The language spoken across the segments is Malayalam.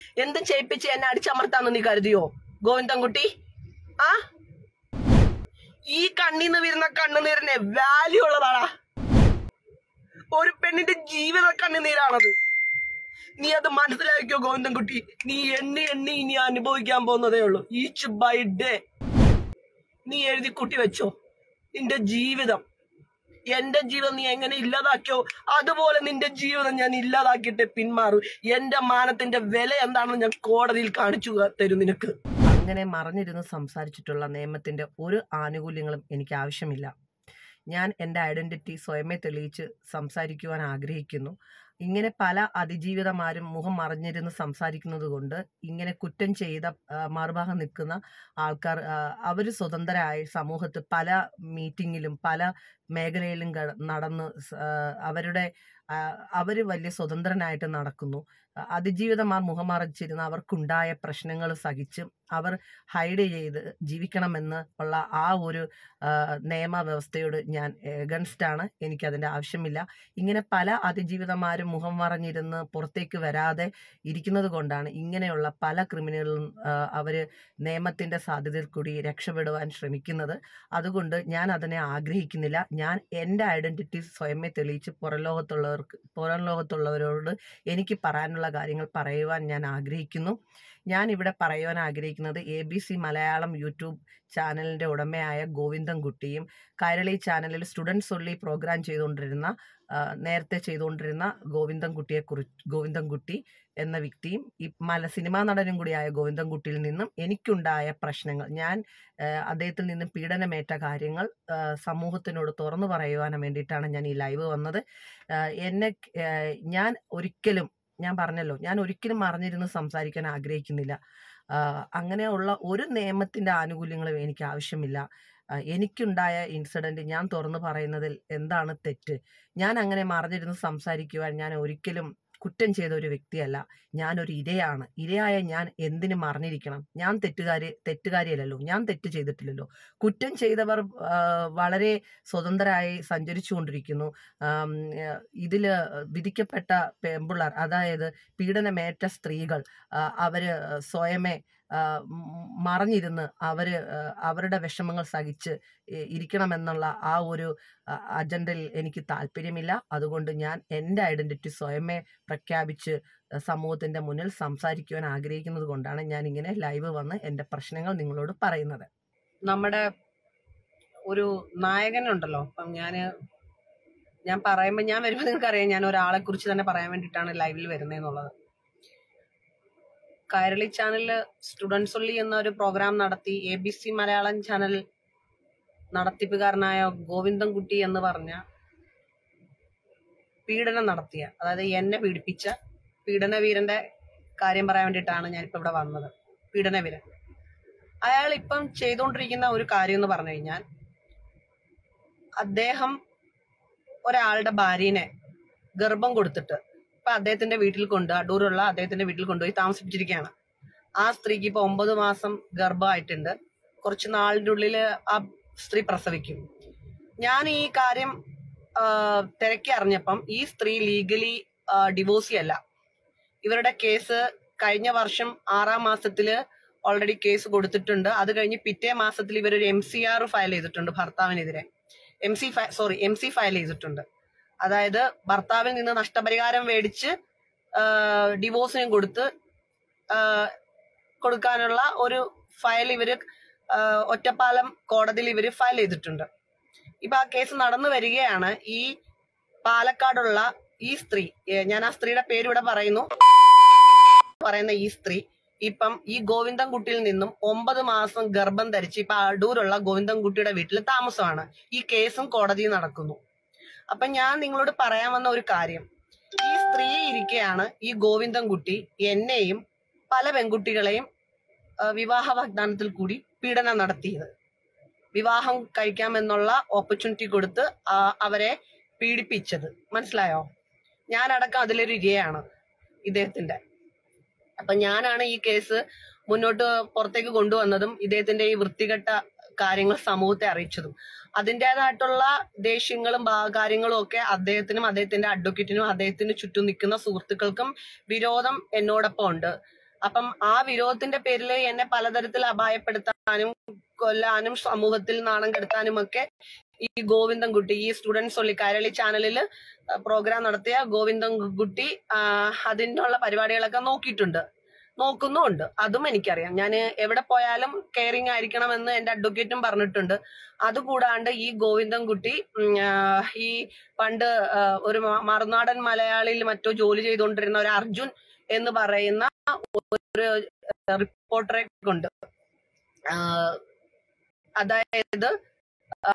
എന്ത് ചെയ്യിപ്പിച്ച് എന്നെ അടിച്ചമർത്താന്ന് നീ കരുതിയോ ഗോവിന്ദൻകുട്ടി ആ ഈ കണ്ണീന്ന് വരുന്ന കണ്ണുനീരിന് വാല്യൂ ഉള്ളതാടാ ഒരു പെണ്ണിന്റെ ജീവിത കണ്ണുനീരാണത് നീ അത് മനസ്സിലാക്കിയോ ഗോവിന്ദൻകുട്ടി നീ എണ്ണി എണ്ണി ഇനി അനുഭവിക്കാൻ പോകുന്നതേ ഉള്ളൂ ഈച്ച് ബൈ ഡേ നീ എഴുതി കുട്ടി വെച്ചോ നിന്റെ ജീവിതം എന്റെ ജീവിതം നീ എങ്ങനെ ഇല്ലാതാക്കിയോ അതുപോലെ നിന്റെ ജീവിതം ഞാൻ ഇല്ലാതാക്കിയിട്ട് പിന്മാറൂ എന്റെ മാനത്തിന്റെ വില എന്താണെന്ന് ഞാൻ കോടതിയിൽ കാണിച്ചു തരും നിനക്ക് അങ്ങനെ മറഞ്ഞിരുന്ന് സംസാരിച്ചിട്ടുള്ള നിയമത്തിന്റെ ഒരു ആനുകൂല്യങ്ങളും എനിക്ക് ആവശ്യമില്ല ഞാൻ എൻ്റെ ഐഡന്റിറ്റി സ്വയമേ തെളിയിച്ച് സംസാരിക്കുവാൻ ആഗ്രഹിക്കുന്നു ഇങ്ങനെ പല അതിജീവിതമാരും മുഖം മറിഞ്ഞിരുന്ന് സംസാരിക്കുന്നത് കൊണ്ട് ഇങ്ങനെ കുറ്റം ചെയ്ത ആ, മറുഭാഗം നിൽക്കുന്ന ആൾക്കാർ അവർ സ്വതന്ത്രരായി സമൂഹത്ത് പല മീറ്റിങ്ങിലും പല മേഖലയിലും കട- നടന്ന് സ- ആ, അവരുടെ അവർ വലിയ സ്വതന്ത്രനായിട്ട് നടക്കുന്നു ആ, അതിജീവിതമാർ മുഖം മറച്ചിരുന്ന് അവർക്കുണ്ടായ പ്രശ്നങ്ങൾ സഹിച്ച് അവർ ഹൈഡ് ചെയ്ത് ജീവിക്കണമെന്ന് ഉള്ള ആ ഒരു ആ, നിയമവ്യവസ്ഥയോട് ഞാൻ എഗൻസ്റ്റ് ആണ് എനിക്കതിൻ്റെ ആവശ്യമില്ല ഇങ്ങനെ പല അതിജീവിതമാരും മുഖം മറഞ്ഞിരുന്ന് പുറത്തേക്ക് വരാതെ ഇരിക്കുന്നത് കൊണ്ടാണ് ഇങ്ങനെയുള്ള പല ക്രിമിനലുകളും അവർ നിയമത്തിൻ്റെ സാധ്യതയിൽ കൂടി രക്ഷപ്പെടുവാൻ ശ്രമിക്കുന്നത് അതുകൊണ്ട് ഞാൻ അതിനെ ആഗ്രഹിക്കുന്നില്ല ഞാൻ എൻ്റെ ഐഡൻറ്റിറ്റി സ്വയമേ തെളിയിച്ച് പുറം ലോകത്തുള്ളവർക്ക് പുറം ലോകത്തുള്ളവരോട് എനിക്ക് പറയാനുള്ള കാര്യങ്ങൾ പറയുവാൻ ഞാൻ ആഗ്രഹിക്കുന്നു ഞാൻ ഇവിടെ പറയുവാൻ ആഗ്രഹിക്കുന്നത് A B C Malayalam YouTube ചാനലിൻ്റെ ഉടമയായ ഗോവിന്ദൻകുട്ടിയും കൈരളി ചാനലിൽ സ്റ്റുഡൻസ് ഒള്ളി പ്രോഗ്രാം ചെയ്തുകൊണ്ടിരുന്ന ആ, നേരത്തെ ചെയ്തുകൊണ്ടിരുന്ന ഗോവിന്ദൻകുട്ടിയെ കുറിച്ച് ഗോവിന്ദൻകുട്ടി എന്ന വ്യക്തിയും ഈ മല സിനിമാ നടനും കൂടിയായ ഗോവിന്ദൻകുട്ടിയിൽ നിന്നും എനിക്കുണ്ടായ പ്രശ്നങ്ങൾ ഞാൻ ആ, അദ്ദേഹത്തിൽ നിന്നും പീഡനമേറ്റ കാര്യങ്ങൾ ആ, സമൂഹത്തിനോട് തുറന്നു പറയുവാൻ വേണ്ടിയിട്ടാണ് ഞാൻ ഈ ലൈവ് വന്നത് ആ, എന്നെ ആ, ഞാൻ ഒരിക്കലും ഞാൻ പറഞ്ഞല്ലോ ഞാൻ ഒരിക്കലും മറിഞ്ഞിരുന്ന് സംസാരിക്കാൻ ആഗ്രഹിക്കുന്നില്ല ആ, അങ്ങനെയുള്ള ഒരു നിയമത്തിന്റെ ആനുകൂല്യങ്ങളും എനിക്ക് ആവശ്യമില്ല ആ, എനിക്കുണ്ടായ ഇൻസിഡന്റ് ഞാൻ തുറന്നു പറയുന്നതിൽ എന്താണ് തെറ്റ് ഞാൻ അങ്ങനെ മറിഞ്ഞിരുന്ന് സംസാരിക്കുവാൻ ഞാൻ ഒരിക്കലും കുറ്റം ചെയ്ത ഒരു വ്യക്തിയല്ല ഞാനൊരു ഇരയാണ് ഇരയായ ഞാൻ എന്തിനു മറിഞ്ഞിരിക്കണം ഞാൻ തെറ്റുകാരി തെറ്റുകാരിയല്ലല്ലോ ഞാൻ തെറ്റ് ചെയ്തിട്ടില്ലല്ലോ കുറ്റം ചെയ്തവർ ആ, വളരെ സ്വതന്ത്രരായി സഞ്ചരിച്ചുകൊണ്ടിരിക്കുന്നു ആം, ആ, ഇതില് വിധിക്കപ്പെട്ട പെമ്പിള്ളാർ അതായത് പീഡനമേറ്റ സ്ത്രീകൾ ആ, അവര് സ്വയമേ ആ, മ- മറഞ്ഞിരുന്ന് അവര് ആ, അവരുടെ വിഷമങ്ങൾ സഹിച്ച് ഇ- ഇരിക്കണമെന്നുള്ള ആ ഒരു ആ, അജണ്ടയിൽ എനിക്ക് താല്പര്യമില്ല അതുകൊണ്ട് ഞാൻ എൻ്റെ ഐഡന്റിറ്റി സ്വയമേ പ്രഖ്യാപിച്ച് സമൂഹത്തിന്റെ മുന്നിൽ സംസാരിക്കുവാൻ ആഗ്രഹിക്കുന്നത് കൊണ്ടാണ് ഞാൻ ഇങ്ങനെ ലൈവ് വന്ന് എൻ്റെ പ്രശ്നങ്ങൾ നിങ്ങളോട് പറയുന്നത് നമ്മുടെ ഒരു നായകനുണ്ടല്ലോ അപ്പം ഞാൻ ഞാൻ പറയുമ്പോൾ ഞാൻ വരുമ്പോൾ നിങ്ങൾക്കറിയാം ഞാൻ ഒരാളെ കുറിച്ച് തന്നെ പറയാൻ വേണ്ടിയിട്ടാണ് ലൈവിൽ വരുന്നതെന്നുള്ളത് കൈരളി ചാനലില് സ്റ്റുഡൻസ് ഉള്ളി എന്ന ഒരു പ്രോഗ്രാം നടത്തി A B C Malayalam channel നടത്തിപ്പുകാരനായ ഗോവിന്ദൻകുട്ടി എന്ന് പറഞ്ഞ പീഡനം നടത്തിയ അതായത് എന്നെ പീഡിപ്പിച്ച പീഡനവീരന്റെ കാര്യം പറയാൻ വേണ്ടിയിട്ടാണ് ഞാനിപ്പോൾ ഇവിടെ വന്നത് പീഡനവീരൻ അയാൾ ഇപ്പം ചെയ്തുകൊണ്ടിരിക്കുന്ന ഒരു കാര്യം എന്ന് പറഞ്ഞു കഴിഞ്ഞാൽ അദ്ദേഹം ഒരാളുടെ ഭാര്യനെ ഗർഭം കൊടുത്തിട്ട് ഇപ്പൊ അദ്ദേഹത്തിന്റെ വീട്ടിൽ കൊണ്ട് അടൂരുള്ള അദ്ദേഹത്തിന്റെ വീട്ടിൽ കൊണ്ടുപോയി താമസിപ്പിച്ചിരിക്കുകയാണ് ആ സ്ത്രീക്ക് ഇപ്പൊ ഒമ്പത് മാസം ഗർഭമായിട്ടുണ്ട് കുറച്ച് നാളിന്റെ ഉള്ളിൽ ആ സ്ത്രീ പ്രസവിക്കും ഞാൻ ഈ കാര്യം ആ, തിരക്കി അറിഞ്ഞപ്പം ഈ സ്ത്രീ ലീഗലി ഡിവോഴ്സി അല്ല ഇവരുടെ കേസ് കഴിഞ്ഞ വർഷം ആറാം മാസത്തില് ഓൾറെഡി കേസ് കൊടുത്തിട്ടുണ്ട് അത് കഴിഞ്ഞ് പിറ്റേ മാസത്തിൽ ഇവരൊരു എം സി ആർ ഫയൽ ചെയ്തിട്ടുണ്ട് ഭർത്താവിനെതിരെ M C sorry M C file ചെയ്തിട്ടുണ്ട് അതായത് ഭർത്താവിൽ നിന്ന് നഷ്ടപരിഹാരം മേടിച്ച് ഡിവോഴ്സിനും കൊടുത്ത് ആ, കൊടുക്കാനുള്ള ഒരു ഫയൽ ഇവര് ആ, ഒറ്റപ്പാലം കോടതിയിൽ ഇവര് ഫയൽ ചെയ്തിട്ടുണ്ട് ഇപ്പൊ ആ കേസ് നടന്നു വരികയാണ് ഈ പാലക്കാടുള്ള ഈ സ്ത്രീ ഏ, ഞാൻ ആ സ്ത്രീയുടെ പേര് ഇവിടെ പറയുന്നു പറയുന്ന ഈ സ്ത്രീ ഇപ്പം ഈ ഗോവിന്ദൻകുട്ടിയിൽ നിന്നും ഒമ്പത് മാസം ഗർഭം ധരിച്ച് ഇപ്പൊ അടൂരുള്ള ഗോവിന്ദൻകുട്ടിയുടെ വീട്ടിൽ താമസമാണ് ഈ കേസും കോടതിയിൽ നടക്കുന്നു അപ്പൊ ഞാൻ നിങ്ങളോട് പറയാൻ വന്ന ഒരു കാര്യം ഈ സ്ത്രീ ഇരിക്കെയാണ് ഈ ഗോവിന്ദൻകുട്ടി എന്നെയും പല പെൺകുട്ടികളെയും ആ, വിവാഹ വാഗ്ദാനത്തിൽ കൂടി പീഡനം നടത്തിയത് വിവാഹം കഴിക്കാമെന്നുള്ള ഓപ്പർച്യൂണിറ്റി കൊടുത്ത് ആ, അവരെ പീഡിപ്പിച്ചത് മനസ്സിലായോ ഞാനടക്കം അതിലൊരു ഇരയാണ് ഇദ്ദേഹത്തിന്റെ അപ്പൊ ഞാനാണ് ഈ കേസ് മുന്നോട്ട് പുറത്തേക്ക് കൊണ്ടുവന്നതും ഇദ്ദേഹത്തിന്റെ ഈ വൃത്തികെട്ട കാര്യങ്ങൾ സമൂഹത്തെ അറിയിച്ചതും അതിൻ്റെതായിട്ടുള്ള ദേഷ്യങ്ങളും ഭാ- കാര്യങ്ങളും ഒക്കെ അദ്ദേഹത്തിനും അദ്ദേഹത്തിന്റെ അഡ്വക്കേറ്റിനും അദ്ദേഹത്തിന് ചുറ്റും നിൽക്കുന്ന സുഹൃത്തുക്കൾക്കും വിരോധം എന്നോടൊപ്പം ഉണ്ട് അപ്പം ആ വിരോധത്തിന്റെ പേരിൽ എന്നെ പലതരത്തിൽ അപായപ്പെടുത്താനും കൊല്ലാനും സമൂഹത്തിൽ നാണം കെടുത്താനും ഒക്കെ ഈ ഗോവിന്ദൻകുട്ടി ഈ സ്റ്റുഡൻസ് ഒള്ളി കൈരളി ചാനലിൽ പ്രോഗ്രാം നടത്തിയ ഗോവിന്ദൻകുട്ടി ആ, അതിനുള്ള പരിപാടികളൊക്കെ നോക്കിയിട്ടുണ്ട് നോക്കുന്നുമുണ്ട് അതും എനിക്കറിയാം ഞാൻ എവിടെ പോയാലും കെയറിങ് ആയിരിക്കണമെന്ന് എന്റെ അഡ്വക്കേറ്റും പറഞ്ഞിട്ടുണ്ട് അതുകൂടാണ്ട് ഈ ഗോവിന്ദൻകുട്ടി ഉം, ആ, ഈ പണ്ട് ആ, ഒരു മ- മറുനാടൻ മലയാളിയിൽ മറ്റോ ജോലി ചെയ്തുകൊണ്ടിരുന്ന ഒരു അർജുൻ എന്ന് പറയുന്ന ഒരു റിപ്പോർട്ടറെ കൊണ്ട് ആ, അതായത് ആ,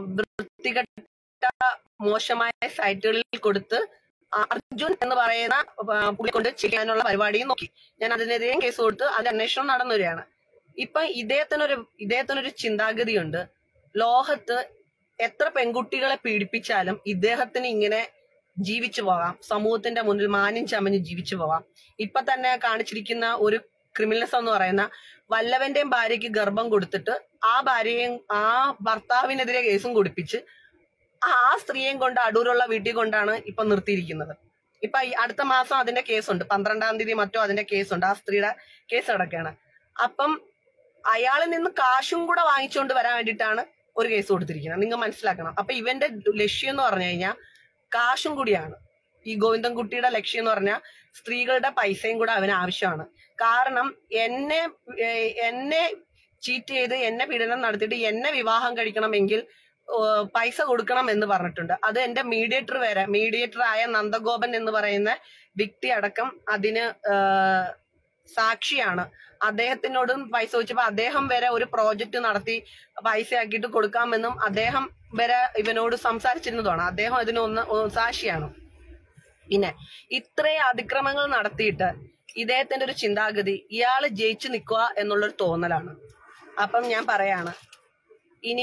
വൃത്തികെട്ട മോശമായ സൈറ്റുകളിൽ കൊടുത്ത് അർജുൻ എന്ന് പറയുന്ന ആ, പുള്ളി കൊണ്ട് ചെയ്യാനുള്ള പരിപാടിയും നോക്കി ഞാൻ അതിനെതിരെയും കേസ് കൊടുത്ത് അതിന്റെ അന്വേഷണം നടന്നു വരികയാണ് ഇപ്പൊ ഇദ്ദേഹത്തിനൊരു ഇദ്ദേഹത്തിനൊരു ചിന്താഗതിയുണ്ട് ലോകത്ത് എത്ര പെൺകുട്ടികളെ പീഡിപ്പിച്ചാലും ഇദ്ദേഹത്തിന് ഇങ്ങനെ ജീവിച്ചു പോകാം സമൂഹത്തിന്റെ മുന്നിൽ മാന്യം ചമഞ്ഞ് ജീവിച്ചു പോകാം ഇപ്പൊ തന്നെ കാണിച്ചിരിക്കുന്ന ഒരു ക്രിമിനൽസ് എന്ന് പറയുന്ന വല്ലവന്റെയും ഭാര്യയ്ക്ക് ഗർഭം കൊടുത്തിട്ട് ആ ഭാര്യയും ആ ഭർത്താവിനെതിരെ കേസും കൊടുപ്പിച്ച് ആ സ്ത്രീയെയും കൊണ്ട് അടൂരുള്ള വീട്ടിൽ കൊണ്ടാണ് ഇപ്പൊ നിർത്തിയിരിക്കുന്നത് ഇപ്പൊ ഈ അടുത്ത മാസം അതിന്റെ കേസുണ്ട് പന്ത്രണ്ടാം തീയതി മറ്റോ അതിന്റെ കേസുണ്ട് ആ സ്ത്രീയുടെ കേസ് കിടക്കുകയാണ് അപ്പം അയാളിൽ നിന്ന് കാശും കൂടെ വാങ്ങിച്ചുകൊണ്ട് വരാൻ വേണ്ടിയിട്ടാണ് ഒരു കേസ് കൊടുത്തിരിക്കുന്നത് നിങ്ങൾ മനസ്സിലാക്കണം അപ്പൊ ഇവന്റെ ലക്ഷ്യം എന്ന് പറഞ്ഞു കഴിഞ്ഞാൽ കാശും കൂടിയാണ് ഈ ഗോവിന്ദൻകുട്ടിയുടെ ലക്ഷ്യം എന്ന് പറഞ്ഞാൽ സ്ത്രീകളുടെ പൈസയും കൂടെ അവന് ആവശ്യമാണ് കാരണം എന്നെ ഏഹ്, എന്നെ ചീറ്റ് ചെയ്ത് എന്നെ പീഡനം നടത്തിയിട്ട് എന്നെ വിവാഹം കഴിക്കണമെങ്കിൽ ഏഹ്, പൈസ കൊടുക്കണം എന്ന് പറഞ്ഞിട്ടുണ്ട് അത് എന്റെ മീഡിയേറ്റർ വരെ മീഡിയേറ്റർ ആയ നന്ദഗോപൻ എന്ന് പറയുന്ന വ്യക്തി അടക്കം അതിന് ഏഹ്, സാക്ഷിയാണ് അദ്ദേഹത്തിനോടും പൈസ ചോദിച്ചപ്പോ അദ്ദേഹം വരെ ഒരു പ്രോജക്റ്റ് നടത്തി പൈസ ആക്കിയിട്ട് കൊടുക്കാമെന്നും അദ്ദേഹം വരെ ഇവനോട് സംസാരിച്ചിരുന്നതാണ് അദ്ദേഹം അതിന് ഒന്ന് ഒന്ന് സാക്ഷിയാണ് പിന്നെ ഇത്രയും അതിക്രമങ്ങൾ നടത്തിയിട്ട് ഇദ്ദേഹത്തിന്റെ ഒരു ചിന്താഗതി ഇയാള് ജയിച്ചു നിൽക്കുക എന്നുള്ളൊരു തോന്നലാണ് അപ്പം ഞാൻ പറയാണ് ഇനി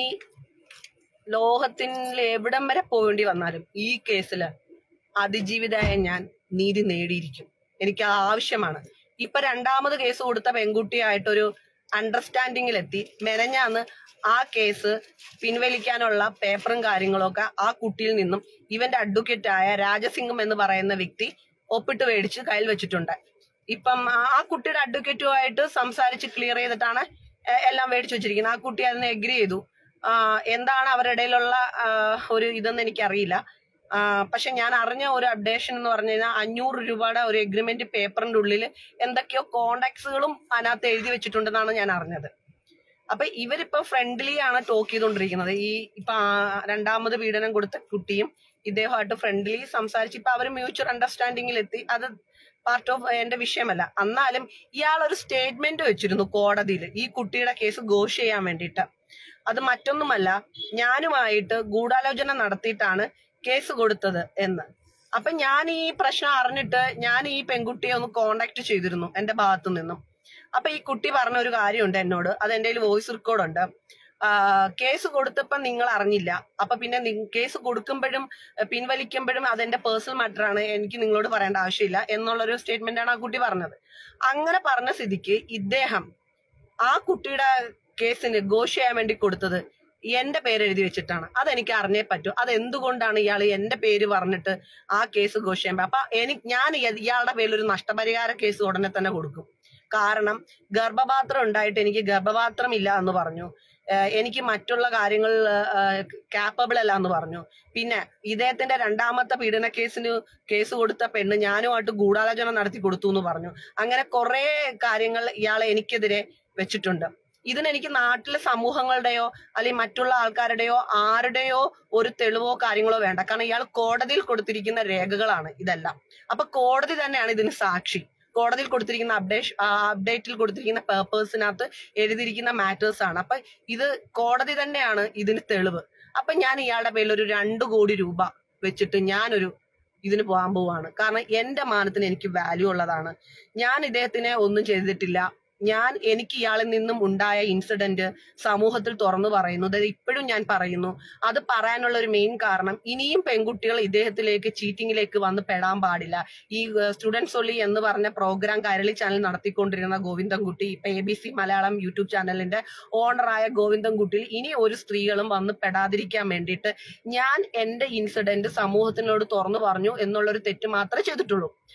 ലോകത്തിൽ എവിടം വരെ പോകേണ്ടി വന്നാലും ഈ കേസില് അതിജീവിതയായ ഞാൻ നീതി നേടിയിരിക്കും എനിക്ക് അത് ആവശ്യമാണ് ഇപ്പൊ രണ്ടാമത് കേസ് കൊടുത്ത പെൺകുട്ടിയായിട്ടൊരു അണ്ടർസ്റ്റാൻഡിങ്ങിലെത്തി മെനഞ്ഞാന്ന് ആ കേസ് പിൻവലിക്കാനുള്ള പേപ്പറും കാര്യങ്ങളും ഒക്കെ ആ കുട്ടിയിൽ നിന്നും ഇവന്റെ അഡ്വക്കേറ്റ് ആയ രാജസിംഗം എന്ന് പറയുന്ന വ്യക്തി ഒപ്പിട്ട് മേടിച്ച് കയ്യിൽ വെച്ചിട്ടുണ്ട് ഇപ്പം ആ- ആ കുട്ടിയുടെ അഡ്വക്കേറ്റുമായിട്ട് സംസാരിച്ച് ക്ലിയർ ചെയ്തിട്ടാണ് എ- എല്ലാം മേടിച്ചു വെച്ചിരിക്കുന്നത് ആ കുട്ടി അതിന് എഗ്രി ചെയ്തു ആ, എന്താണ് അവരുടെ ഇടയിലുള്ള ആ, ഒരു ഇതെന്ന് എനിക്കറിയില്ല ആ, പക്ഷെ ഞാൻ അറിഞ്ഞ ഒരു അപ്ഡേഷൻ എന്ന് പറഞ്ഞു കഴിഞ്ഞാൽ അഞ്ഞൂറ് രൂപയുടെ ഒരു എഗ്രിമെന്റ് പേപ്പറിന്റെ ഉള്ളിൽ എന്തൊക്കെയോ കോണ്ടാക്ട്സുകളും അതിനകത്ത് എഴുതി വെച്ചിട്ടുണ്ടെന്നാണ് ഞാൻ അറിഞ്ഞത് അപ്പൊ ഇവരിപ്പോ ഫ്രണ്ട്ലി ആണ് ടോക്ക് ചെയ്തുകൊണ്ടിരിക്കുന്നത് ഈ ഇപ്പൊ ആ രണ്ടാമത് പീഡനം കൊടുത്ത കുട്ടിയും ഇദ്ദേഹമായിട്ട് ഫ്രണ്ട്ലി സംസാരിച്ച് ഇപ്പൊ അവർ മ്യൂച്വൽ അണ്ടർസ്റ്റാൻഡിങ്ങിൽ എത്തി അത് പാർട്ട് ഓഫ് എന്റെ വിഷയമല്ല എന്നാലും ഇയാൾ ഒരു സ്റ്റേറ്റ്മെന്റ് വെച്ചിരുന്നു കോടതിയിൽ ഈ കുട്ടിയുടെ കേസ് ഘോഷ് ചെയ്യാൻ വേണ്ടിയിട്ട് അത് മറ്റൊന്നുമല്ല ഞാനുമായിട്ട് ഗൂഢാലോചന നടത്തിയിട്ടാണ് കേസ് കൊടുത്തത് എന്ന് അപ്പൊ ഞാൻ ഈ പ്രശ്നം അറിഞ്ഞിട്ട് ഞാൻ ഈ പെൺകുട്ടിയെ ഒന്ന് കോണ്ടാക്ട് ചെയ്തിരുന്നു എന്റെ ഭാഗത്തു നിന്നും അപ്പൊ ഈ കുട്ടി പറഞ്ഞ ഒരു കാര്യമുണ്ട് എന്നോട് അത് എന്റെ വോയിസ് റെക്കോർഡ് ഉണ്ട് ആ, കേസ് കൊടുത്തപ്പോ നിങ്ങൾ അറിഞ്ഞില്ല അപ്പൊ പിന്നെ നി- കേസ് കൊടുക്കുമ്പോഴും ഏ, പിൻവലിക്കുമ്പോഴും അതെന്റെ പേഴ്സണൽ മാറ്റർ ആണ് എനിക്ക് നിങ്ങളോട് പറയേണ്ട ആവശ്യമില്ല എന്നുള്ളൊരു സ്റ്റേറ്റ്മെന്റ് ആണ് ആ കുട്ടി പറഞ്ഞത് അങ്ങനെ പറഞ്ഞ സ്ഥിതിക്ക് ഇദ്ദേഹം ആ കുട്ടിയുടെ കേസിന് ഘോഷ് ചെയ്യാൻ വേണ്ടി കൊടുത്തത് എന്റെ പേര് എഴുതി വെച്ചിട്ടാണ് അതെനിക്ക് അറിഞ്ഞേ പറ്റൂ അത് എന്തുകൊണ്ടാണ് ഇയാൾ എന്റെ പേര് പറഞ്ഞിട്ട് ആ കേസ് ഘോഷ് ചെയ്യാൻ അപ്പൊ എനിക്ക് ഞാൻ ഇയ- ഇയാളുടെ പേരിൽ ഒരു നഷ്ടപരിഹാര കേസ് ഉടനെ തന്നെ കൊടുക്കും കാരണം ഗർഭപാത്രം ഉണ്ടായിട്ട് എനിക്ക് ഗർഭപാത്രം ഇല്ല എന്ന് പറഞ്ഞു ഏഹ് എനിക്ക് മറ്റുള്ള കാര്യങ്ങൾ കാപ്പബിൾ അല്ല എന്ന് പറഞ്ഞു പിന്നെ ഇദ്ദേഹത്തിന്റെ രണ്ടാമത്തെ പീഡന കേസിന് കേസ് കൊടുത്ത പെണ്ണ് ഞാനുമായിട്ട് ഗൂഢാലോചന നടത്തി കൊടുത്തു എന്ന് പറഞ്ഞു അങ്ങനെ കുറെ കാര്യങ്ങൾ ഇയാളെ എനിക്കെതിരെ വെച്ചിട്ടുണ്ട് ഇതിനെനിക്ക് നാട്ടിലെ സമൂഹങ്ങളുടെയോ അല്ലെങ്കിൽ മറ്റുള്ള ആൾക്കാരുടെയോ ആരുടെയോ ഒരു തെളിവോ കാര്യങ്ങളോ വേണ്ട കാരണം ഇയാൾ കോടതിയിൽ കൊടുത്തിരിക്കുന്ന രേഖകളാണ് ഇതെല്ലാം അപ്പൊ കോടതി തന്നെയാണ് ഇതിന് സാക്ഷി കോടതിയിൽ കൊടുത്തിരിക്കുന്ന അപ്ഡേഷൻ അപ്ഡേറ്റിൽ കൊടുത്തിരിക്കുന്ന പേപ്പേഴ്സിനകത്ത് എഴുതിയിരിക്കുന്ന മാറ്റേഴ്സ് ആണ് അപ്പൊ ഇത് കോടതി തന്നെയാണ് ഇതിന് തെളിവ് അപ്പൊ ഞാൻ ഇയാളുടെ പേരിൽ ഒരു രണ്ട് കോടി രൂപ വെച്ചിട്ട് ഞാനൊരു ഇതിന് പോകാൻ പോവാണ് കാരണം എന്റെ മാനത്തിന് എനിക്ക് വാല്യൂ ഉള്ളതാണ് ഞാൻ ഇദ്ദേഹത്തിനെ ഒന്നും ചെയ്തിട്ടില്ല ഞാൻ എനിക്ക് ഇയാളിൽ നിന്നും ഉണ്ടായ ഇൻസിഡന്റ് സമൂഹത്തിൽ തുറന്നു പറയുന്നു അതായത് ഇപ്പോഴും ഞാൻ പറയുന്നു അത് പറയാനുള്ള ഒരു മെയിൻ കാരണം ഇനിയും പെൺകുട്ടികൾ ഇദ്ദേഹത്തിലേക്ക് ചീറ്റിങ്ങിലേക്ക് വന്ന് പെടാൻ പാടില്ല ഈ സ്റ്റുഡൻസ് ഒള്ളി എന്ന് പറഞ്ഞ പ്രോഗ്രാം കൈരളി ചാനൽ നടത്തിക്കൊണ്ടിരുന്ന ഗോവിന്ദൻകുട്ടി ഇപ്പൊ A B C Malayalam YouTube ചാനലിന്റെ ഓണറായ ഗോവിന്ദൻകുട്ടിയിൽ ഇനി ഒരു സ്ത്രീകളും വന്ന് പെടാതിരിക്കാൻ വേണ്ടിയിട്ട് ഞാൻ എന്റെ ഇൻസിഡന്റ് സമൂഹത്തിനോട് തുറന്നു പറഞ്ഞു എന്നുള്ളൊരു തെറ്റ് മാത്രമേ ചെയ്തിട്ടുള്ളൂ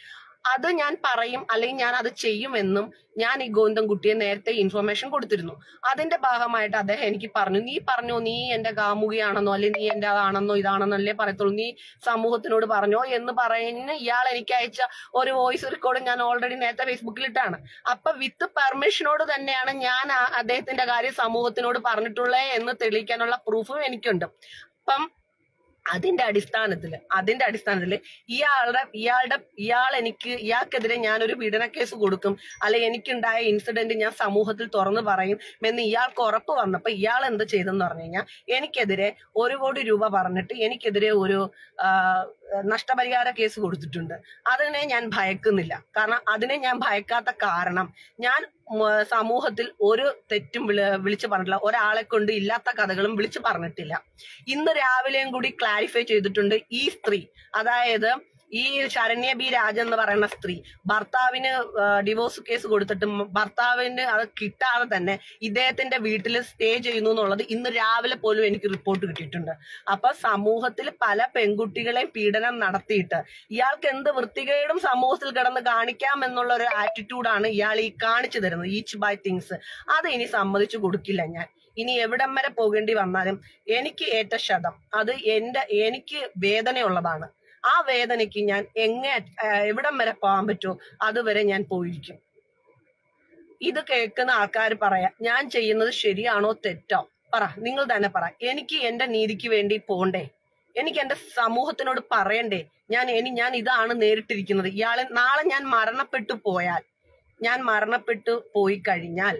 അത് ഞാൻ പറയും അല്ലെങ്കിൽ ഞാൻ അത് ചെയ്യുമെന്നും ഞാൻ ഈ ഗോവിന്ദൻകുട്ടിയെ നേരത്തെ ഇൻഫർമേഷൻ കൊടുത്തിരുന്നു അതിന്റെ ഭാഗമായിട്ട് അദ്ദേഹം എനിക്ക് പറഞ്ഞു നീ പറഞ്ഞോ നീ എന്റെ കാമുകിയാണെന്നോ അല്ലെങ്കിൽ നീ എന്റെ അതാണെന്നോ ഇതാണെന്നോ അല്ലേ പറയത്തുള്ളൂ നീ സമൂഹത്തിനോട് പറഞ്ഞോ എന്ന് പറയുന്ന ഇയാൾ എനിക്ക് അയച്ച ഒരു വോയിസ് റെക്കോർഡ് ഞാൻ ഓൾറെഡി നേരത്തെ ഫേസ്ബുക്കിൽ ഇട്ടാണ് അപ്പൊ വിത്ത് പെർമിഷനോട് തന്നെയാണ് ഞാൻ ആ അദ്ദേഹത്തിന്റെ കാര്യം സമൂഹത്തിനോട് പറഞ്ഞിട്ടുള്ളത് എന്ന് തെളിയിക്കാനുള്ള പ്രൂഫും എനിക്കുണ്ട് അപ്പം അതിന്റെ അടിസ്ഥാനത്തില് അതിന്റെ അടിസ്ഥാനത്തില് ഇയാളുടെ ഇയാളുടെ ഇയാൾ എനിക്ക് ഇയാൾക്കെതിരെ ഞാനൊരു പീഡന കേസ് കൊടുക്കും അല്ലെ എനിക്കുണ്ടായ ഇൻസിഡന്റ് ഞാൻ സമൂഹത്തിൽ തുറന്നു പറയും എന്ന് ഇയാൾക്ക് ഉറപ്പ് വന്നപ്പോ ഇയാൾ എന്ത് ചെയ്തെന്ന് പറഞ്ഞു കഴിഞ്ഞാൽ എനിക്കെതിരെ ഒരു കോടി രൂപ പറഞ്ഞിട്ട് എനിക്കെതിരെ ഒരു ആ, നഷ്ടപരിഹാര കേസ് കൊടുത്തിട്ടുണ്ട് അതിനെ ഞാൻ ഭയക്കുന്നില്ല കാരണം അതിനെ ഞാൻ ഭയക്കാത്ത കാരണം ഞാൻ ഉം, സമൂഹത്തിൽ ഒരു തെറ്റും വിളി വിളിച്ചു പറഞ്ഞിട്ടില്ല ഒരാളെ കൊണ്ട് ഇല്ലാത്ത കഥകളും വിളിച്ചു പറഞ്ഞിട്ടില്ല ഇന്ന് രാവിലെയും കൂടി ക്ലാരിഫൈ ചെയ്തിട്ടുണ്ട് ഈ സ്ത്രീ അതായത് ഈ ശരണ്യ ബി രാജ എന്ന് പറയുന്ന സ്ത്രീ ഭർത്താവിന് ഡിവോഴ്സ് കേസ് കൊടുത്തിട്ട് ഭർത്താവിന് അത് കിട്ടാതെ തന്നെ ഇദ്ദേഹത്തിന്റെ വീട്ടിൽ സ്റ്റേ ചെയ്യുന്നു എന്നുള്ളത് ഇന്ന് രാവിലെ പോലും എനിക്ക് റിപ്പോർട്ട് കിട്ടിയിട്ടുണ്ട് അപ്പൊ സമൂഹത്തിൽ പല പെൺകുട്ടികളെയും പീഡനം നടത്തിയിട്ട് ഇയാൾക്ക് എന്ത് വൃത്തികേടും സമൂഹത്തിൽ കിടന്ന് കാണിക്കാം എന്നുള്ള ഒരു ആറ്റിറ്റ്യൂഡാണ് ഇയാൾ ഈ കാണിച്ചു തരുന്നത് ഈച്ച് ബൈ തിങ്സ് അത് ഇനി സമ്മതിച്ചു കൊടുക്കില്ല ഞാൻ ഇനി എവിടം വരെ പോകേണ്ടി വന്നാലും എനിക്ക് ഏറ്റ ശതം അത് എന്റെ എനിക്ക് വേദനയുള്ളതാണ് ആ വേദനയ്ക്ക് ഞാൻ എങ്ങനെ എവിടം വരെ പോകാൻ പറ്റുമോ അതുവരെ ഞാൻ പോയിരിക്കും ഇത് കേൾക്കുന്ന ആൾക്കാർ പറയാം ഞാൻ ചെയ്യുന്നത് ശരിയാണോ തെറ്റോ പറ നിങ്ങൾ തന്നെ പറ എനിക്ക് എന്റെ നീതിക്ക് വേണ്ടി പോണ്ടേ എനിക്ക് എന്റെ സമൂഹത്തിനോട് പറയണ്ടേ ഞാൻ ഇനി ഞാൻ ഇതാണ് നേരിട്ടിരിക്കുന്നത് ഇയാളെ നാളെ ഞാൻ മരണപ്പെട്ടു പോയാൽ ഞാൻ മരണപ്പെട്ടു പോയി കഴിഞ്ഞാൽ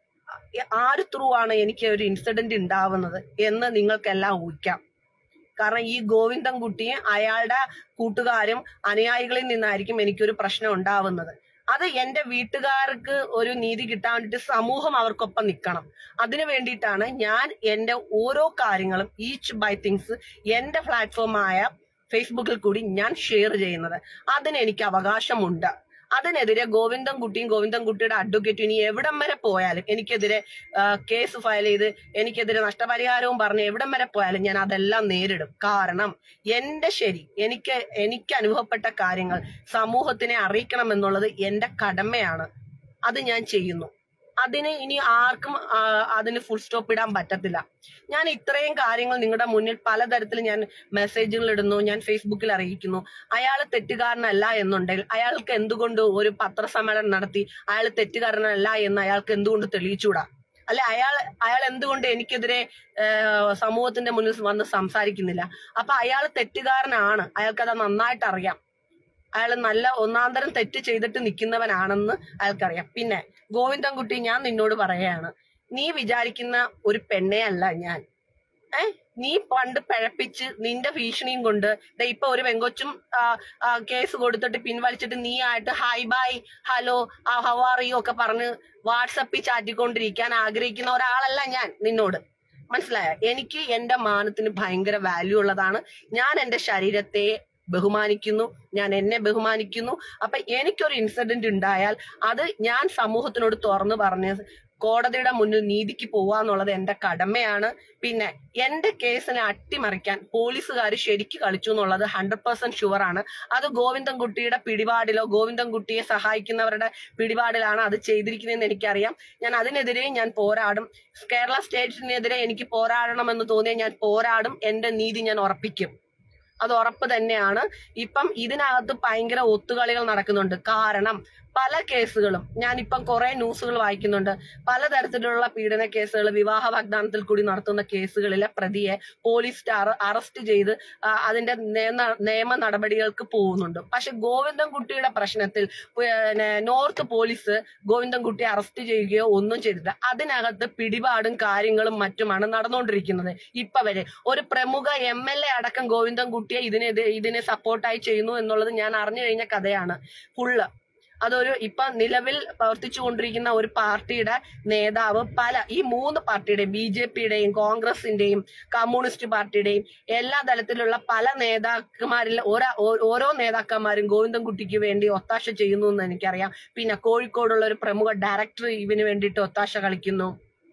ആര് ത്രൂ ആണ് എനിക്ക് ഒരു ഇൻസിഡന്റ് ഉണ്ടാവുന്നത് എന്ന് നിങ്ങൾക്കെല്ലാം ഊഹിക്കാം കാരണം ഈ ഗോവിന്ദൻകുട്ടിയും അയാളുടെ കൂട്ടുകാരും അനുയായികളിൽ നിന്നായിരിക്കും എനിക്കൊരു പ്രശ്നം ഉണ്ടാവുന്നത് അത് എന്റെ വീട്ടുകാർക്ക് ഒരു നീതി കിട്ടാൻ വേണ്ടിയിട്ട് സമൂഹം അവർക്കൊപ്പം നിൽക്കണം അതിനു വേണ്ടിയിട്ടാണ് ഞാൻ എന്റെ ഓരോ കാര്യങ്ങളും ഈച്ച് ബൈ തിങ്സ് എന്റെ പ്ലാറ്റ്ഫോമായ ഫേസ്ബുക്കിൽ കൂടി ഞാൻ ഷെയർ ചെയ്യുന്നത് അതിന് എനിക്ക് അവകാശമുണ്ട് അതിനെതിരെ ഗോവിന്ദൻകുട്ടിയും ഗോവിന്ദൻകുട്ടിയുടെ അഡ്വക്കേറ്റും ഇനി എവിടം വരെ പോയാലും എനിക്കെതിരെ ആ, കേസ് ഫയൽ ചെയ്ത് എനിക്കെതിരെ നഷ്ടപരിഹാരവും പറഞ്ഞ് എവിടം വരെ പോയാലും ഞാൻ അതെല്ലാം നേരിടും കാരണം എന്റെ ശരി എനിക്ക് എനിക്ക് അനുഭവപ്പെട്ട കാര്യങ്ങൾ സമൂഹത്തിനെ അറിയിക്കണം എന്നുള്ളത് എന്റെ കടമയാണ് അത് ഞാൻ ചെയ്യുന്നു അതിന് ഇനി ആർക്കും ആ, അതിന് ഫുൾ സ്റ്റോപ്പ് ഇടാൻ പറ്റത്തില്ല ഞാൻ ഇത്രയും കാര്യങ്ങൾ നിങ്ങളുടെ മുന്നിൽ പലതരത്തിൽ ഞാൻ മെസ്സേജുകൾ ഇടുന്നു ഞാൻ ഫേസ്ബുക്കിൽ അറിയിക്കുന്നു അയാൾ തെറ്റുകാരനല്ല എന്നുണ്ടെങ്കിൽ അയാൾക്ക് എന്തുകൊണ്ട് ഒരു പത്രസമ്മേളനം നടത്തി അയാൾ തെറ്റുകാരനല്ല എന്ന് അയാൾക്ക് എന്തുകൊണ്ട് തെളിയിച്ചൂടാ അല്ലെ അയാൾ അയാൾ എന്തുകൊണ്ട് എനിക്കെതിരെ ഏഹ്, സമൂഹത്തിന്റെ മുന്നിൽ വന്ന് സംസാരിക്കുന്നില്ല അപ്പൊ അയാൾ തെറ്റുകാരനാണ് അയാൾക്കത് നന്നായിട്ട് അറിയാം അയാൾ നല്ല ഒന്നാന്തരം തെറ്റ് ചെയ്തിട്ട് നിൽക്കുന്നവനാണെന്ന് അയാൾക്കറിയാം പിന്നെ ഗോവിന്ദൻകുട്ടി ഞാൻ നിന്നോട് പറയാണ് നീ വിചാരിക്കുന്ന ഒരു പെണ്ണേ അല്ല ഞാൻ ഏ നീ പണ്ട് പിഴപ്പിച്ച് നിന്റെ ഭീഷണിയും കൊണ്ട് ദേ ഇപ്പൊ ഒരു പെങ്കൊച്ചും ആ, ആ, കേസ് കൊടുത്തിട്ട് പിൻവലിച്ചിട്ട് നീ ആയിട്ട് hi bye hello how are you ഒക്കെ പറഞ്ഞ് വാട്സപ്പിൽ ചാറ്റിക്കൊണ്ടിരിക്കാൻ ആഗ്രഹിക്കുന്ന ഒരാളല്ല ഞാൻ നിന്നോട് മനസ്സിലായ എനിക്ക് എന്റെ മാനത്തിന് ഭയങ്കര വാല്യൂ ഉള്ളതാണ് ഞാൻ എന്റെ ശരീരത്തെ ബഹുമാനിക്കുന്നു ഞാൻ എന്നെ ബഹുമാനിക്കുന്നു അപ്പൊ എനിക്കൊരു ഇൻസിഡന്റ് ഉണ്ടായാൽ അത് ഞാൻ സമൂഹത്തിനോട് തുറന്നു പറഞ്ഞ് കോടതിയുടെ മുന്നിൽ നീതിക്ക് പോവാന്നുള്ളത് എന്റെ കടമയാണ് പിന്നെ എന്റെ കേസിനെ അട്ടിമറിക്കാൻ പോലീസുകാർ ശരിക്ക് കളിച്ചു എന്നുള്ളത് ഹൺഡ്രഡ് പെർസെന്റ് ഷുവർ ആണ് അത് ഗോവിന്ദൻകുട്ടിയുടെ പിടിപാടിലോ ഗോവിന്ദൻകുട്ടിയെ സഹായിക്കുന്നവരുടെ പിടിപാടിലാണ് അത് ചെയ്തിരിക്കുന്നതെന്ന് എനിക്കറിയാം ഞാൻ അതിനെതിരെ ഞാൻ പോരാടും കേരള സ്റ്റേറ്റിനെതിരെ എനിക്ക് പോരാടണമെന്ന് തോന്നിയാൽ ഞാൻ പോരാടും എന്റെ നീതി ഞാൻ ഉറപ്പിക്കും അത് ഉറപ്പ് തന്നെയാണ് ഇപ്പം ഇതിനകത്ത് ഭയങ്കര ഒത്തുകളികൾ നടക്കുന്നുണ്ട് കാരണം പല കേസുകളും ഞാനിപ്പം കുറെ ന്യൂസുകൾ വായിക്കുന്നുണ്ട് പലതരത്തിലുള്ള പീഡന കേസുകൾ വിവാഹ വാഗ്ദാനത്തിൽ കൂടി നടത്തുന്ന കേസുകളിലെ പ്രതിയെ പോലീസ് സ്റ്റാർ അറസ്റ്റ് ചെയ്ത് ആ, അതിന്റെ നിയമ നിയമ നടപടികൾക്ക് പോകുന്നുണ്ട് പക്ഷെ ഗോവിന്ദൻകുട്ടിയുടെ പ്രശ്നത്തിൽ പിന്നെ നോർത്ത് പോലീസ് ഗോവിന്ദൻകുട്ടിയെ അറസ്റ്റ് ചെയ്യുകയോ ഒന്നും ചെയ്തില്ല അതിനകത്ത് പിടിപാടും കാര്യങ്ങളും മറ്റുമാണ് നടന്നുകൊണ്ടിരിക്കുന്നത് ഇപ്പൊ വരെ ഒരു പ്രമുഖ എം എൽ എ അടക്കം ഗോവിന്ദൻകുട്ടിയെ ഇതിനെ ഇതിനെ സപ്പോർട്ടായി ചെയ്യുന്നു എന്നുള്ളത് ഞാൻ അറിഞ്ഞു കഴിഞ്ഞ കഥയാണ് ഫുള്ള് അതൊരു ഇപ്പൊ നിലവിൽ പ്രവർത്തിച്ചു കൊണ്ടിരിക്കുന്ന ഒരു പാർട്ടിയുടെ നേതാവ് പല ഈ മൂന്ന് പാർട്ടിയുടെയും ബി ജെ പിയുടെയും കോൺഗ്രസിന്റെയും കമ്മ്യൂണിസ്റ്റ് പാർട്ടിയുടെയും എല്ലാ തലത്തിലുള്ള പല നേതാക്കന്മാരിൽ ഓരോ ഓരോ നേതാക്കന്മാരും ഗോവിന്ദൻകുട്ടിക്ക് വേണ്ടി ഒത്താശ ചെയ്യുന്നു എന്ന് എനിക്കറിയാം പിന്നെ കോഴിക്കോടുള്ള ഒരു പ്രമുഖ ഡയറക്ടർ ഇവന് വേണ്ടിയിട്ട് ഒത്താശ കളിക്കുന്നു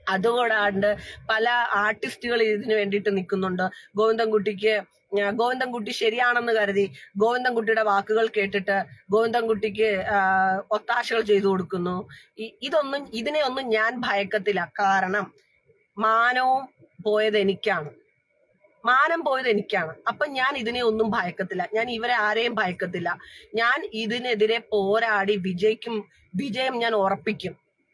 അതുകൂടാണ്ട് പല ആർട്ടിസ്റ്റുകൾ ഇതിനു വേണ്ടിയിട്ട് നിൽക്കുന്നുണ്ട് ഗോവിന്ദൻകുട്ടിക്ക് ആ, ഗോവിന്ദൻകുട്ടി ശരിയാണെന്ന് കരുതി ഗോവിന്ദൻകുട്ടിയുടെ വാക്കുകൾ കേട്ടിട്ട് ഗോവിന്ദൻകുട്ടിക്ക് ആ, ഒത്താശകൾ ചെയ്തു കൊടുക്കുന്നു ഇ- ഇതൊന്നും ഇതിനെ ഒന്നും ഞാൻ ഭയക്കത്തില്ല കാരണം മാനവും പോയത് എനിക്കാണ് മാനം പോയത് എനിക്കാണ് അപ്പൊ ഞാൻ ഇതിനെ ഒന്നും ഭയക്കത്തില്ല ഞാൻ ഇവരെ ആരെയും ഭയക്കത്തില്ല ഞാൻ ഇതിനെതിരെ പോരാടി വിജയിക്കും വിജയം ഞാൻ ഉറപ്പിക്കും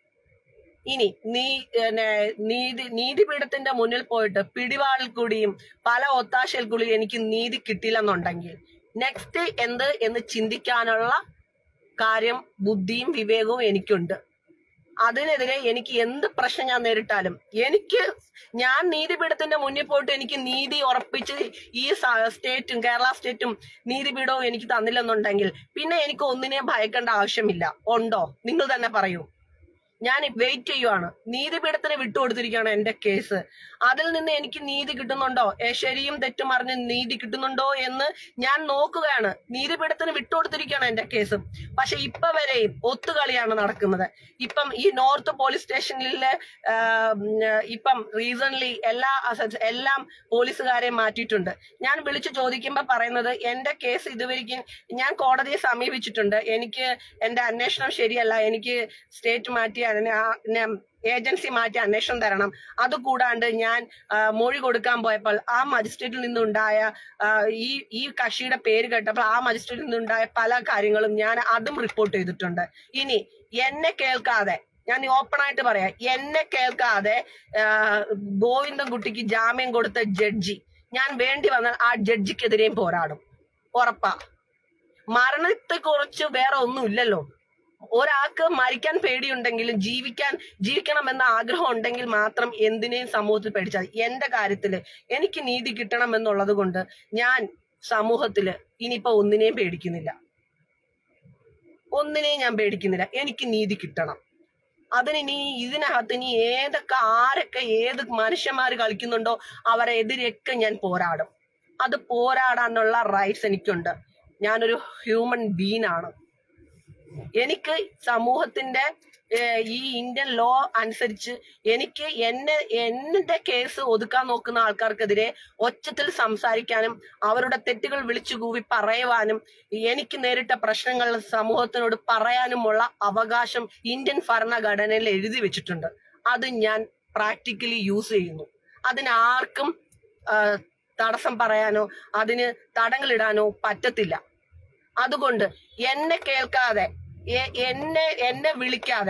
ഇനി നീ പിന്നെ നീതി നീതിപീഠത്തിന്റെ മുന്നിൽ പോയിട്ട് പിടിവാളിൽ കൂടിയും പല ഒത്താശയിൽ കൂടിയും എനിക്ക് നീതി കിട്ടിയില്ലെന്നുണ്ടെങ്കിൽ നെക്സ്റ്റ് എന്ത് എന്ന് ചിന്തിക്കാനുള്ള കാര്യം ബുദ്ധിയും വിവേകവും എനിക്കുണ്ട് അതിനെതിരെ എനിക്ക് എന്ത് പ്രശ്നം ഞാൻ നേരിട്ടാലും എനിക്ക് ഞാൻ നീതിപീഠത്തിന്റെ മുന്നിൽ പോയിട്ട് എനിക്ക് നീതി ഉറപ്പിച്ച് ഈ സ- സ്റ്റേറ്റും കേരള സ്റ്റേറ്റും നീതിപീഠവും എനിക്ക് തന്നില്ലെന്നുണ്ടെങ്കിൽ പിന്നെ എനിക്ക് ഒന്നിനെയും ഭയക്കേണ്ട ആവശ്യമില്ല ഉണ്ടോ നിങ്ങൾ തന്നെ പറയൂ ഞാൻ വെയിറ്റ് ചെയ്യുവാണ് നീതിപീഠത്തിന് വിട്ടുകൊടുത്തിരിക്കുകയാണ് എന്റെ കേസ് അതിൽ നിന്ന് എനിക്ക് നീതി കിട്ടുന്നുണ്ടോ ഏ, ശരിയും തെറ്റും അറിഞ്ഞ് നീതി കിട്ടുന്നുണ്ടോ എന്ന് ഞാൻ നോക്കുകയാണ് നീതിപീഠത്തിന് വിട്ടുകൊടുത്തിരിക്കുകയാണ് എന്റെ കേസ് പക്ഷെ ഇപ്പൊ വരെയും ഒത്തുകളിയാണ് നടക്കുന്നത് ഇപ്പം ഈ നോർത്ത് പോലീസ് സ്റ്റേഷനിലെ ആ, ഉം, ഇപ്പം റീസൺലി എല്ലാ അസ- എല്ലാം പോലീസുകാരെ മാറ്റിയിട്ടുണ്ട് ഞാൻ വിളിച്ചു ചോദിക്കുമ്പോൾ പറയുന്നത് എന്റെ കേസ് ഇതുവരെയ്ക്കും ഞാൻ കോടതിയെ സമീപിച്ചിട്ടുണ്ട് എനിക്ക് എന്റെ അന്വേഷണം ശരിയല്ല എനിക്ക് സ്റ്റേറ്റ് മാറ്റി അന്വ- ആ, നെ- ഏജൻസി മാറ്റി അന്വേഷണം തരണം അതുകൂടാണ്ട് ഞാൻ ആ, മൊഴി കൊടുക്കാൻ പോയപ്പോൾ ആ മജിസ്ട്രേറ്റിൽ നിന്നുണ്ടായ ആ, ഈ ഈ കക്ഷിയുടെ പേര് കേട്ടപ്പോൾ ആ മജിസ്ട്രേറ്റിൽ നിന്നുണ്ടായ പല കാര്യങ്ങളും ഞാൻ അതും റിപ്പോർട്ട് ചെയ്തിട്ടുണ്ട് ഇനി എന്നെ കേൾക്കാതെ ഞാൻ ഓപ്പൺ ആയിട്ട് പറയാം എന്നെ കേൾക്കാതെ ആ, ഗോവിന്ദൻകുട്ടിക്ക് ജാമ്യം കൊടുത്ത ജഡ്ജി ഞാൻ വേണ്ടി വന്നാൽ ആ ജഡ്ജിക്കെതിരെയും പോരാടും ഉറപ്പാ മരണത്തെ കുറിച്ച് വേറെ ഒന്നുമില്ലല്ലോ ഒരാൾക്ക് മരിക്കാൻ പേടിയുണ്ടെങ്കിലും ജീവിക്കാൻ ജീവിക്കണമെന്ന ആഗ്രഹം ഉണ്ടെങ്കിൽ മാത്രം എന്തിനേയും സമൂഹത്തിൽ പേടിച്ചാൽ മതി. എന്റെ കാര്യത്തില് എനിക്ക് നീതി കിട്ടണം എന്നുള്ളത് കൊണ്ട് ഞാൻ സമൂഹത്തില് ഇനിയിപ്പോ ഒന്നിനെയും പേടിക്കുന്നില്ല ഒന്നിനെയും ഞാൻ പേടിക്കുന്നില്ല എനിക്ക് നീതി കിട്ടണം അതിന് ഇനി ഇതിനകത്ത് ഇനി ഏതൊക്കെ ആരൊക്കെ ഏത് മനുഷ്യന്മാര് കളിക്കുന്നുണ്ടോ അവരെ എതിരെയൊക്കെ ഞാൻ പോരാടും അത് പോരാടാനുള്ള റൈറ്റ്സ് എനിക്കുണ്ട് ഞാനൊരു ഹ്യൂമൻ ബീൻ ആണ് എനിക്ക് സമൂഹത്തിന്റെ ഏഹ്, ഈ ഇന്ത്യൻ ലോ അനുസരിച്ച് എനിക്ക് എന്നെ എന്റെ കേസ് ഒതുക്കാൻ നോക്കുന്ന ആൾക്കാർക്കെതിരെ ഒച്ചത്തിൽ സംസാരിക്കാനും അവരുടെ തെറ്റുകൾ വിളിച്ചു കൂവി പറയുവാനും എനിക്ക് നേരിട്ട പ്രശ്നങ്ങൾ സമൂഹത്തിനോട് പറയാനുമുള്ള അവകാശം ഇന്ത്യൻ ഭരണഘടനയിൽ എഴുതി വെച്ചിട്ടുണ്ട് അത് ഞാൻ പ്രാക്ടിക്കലി യൂസ് ചെയ്യുന്നു അതിന് ആർക്കും ആ, തടസ്സം പറയാനോ അതിന് തടങ്ങളിടാനോ പറ്റത്തില്ല അതുകൊണ്ട് എന്നെ കേൾക്കാതെ എ- എന്നെ എന്നെ വിളിക്കാതെ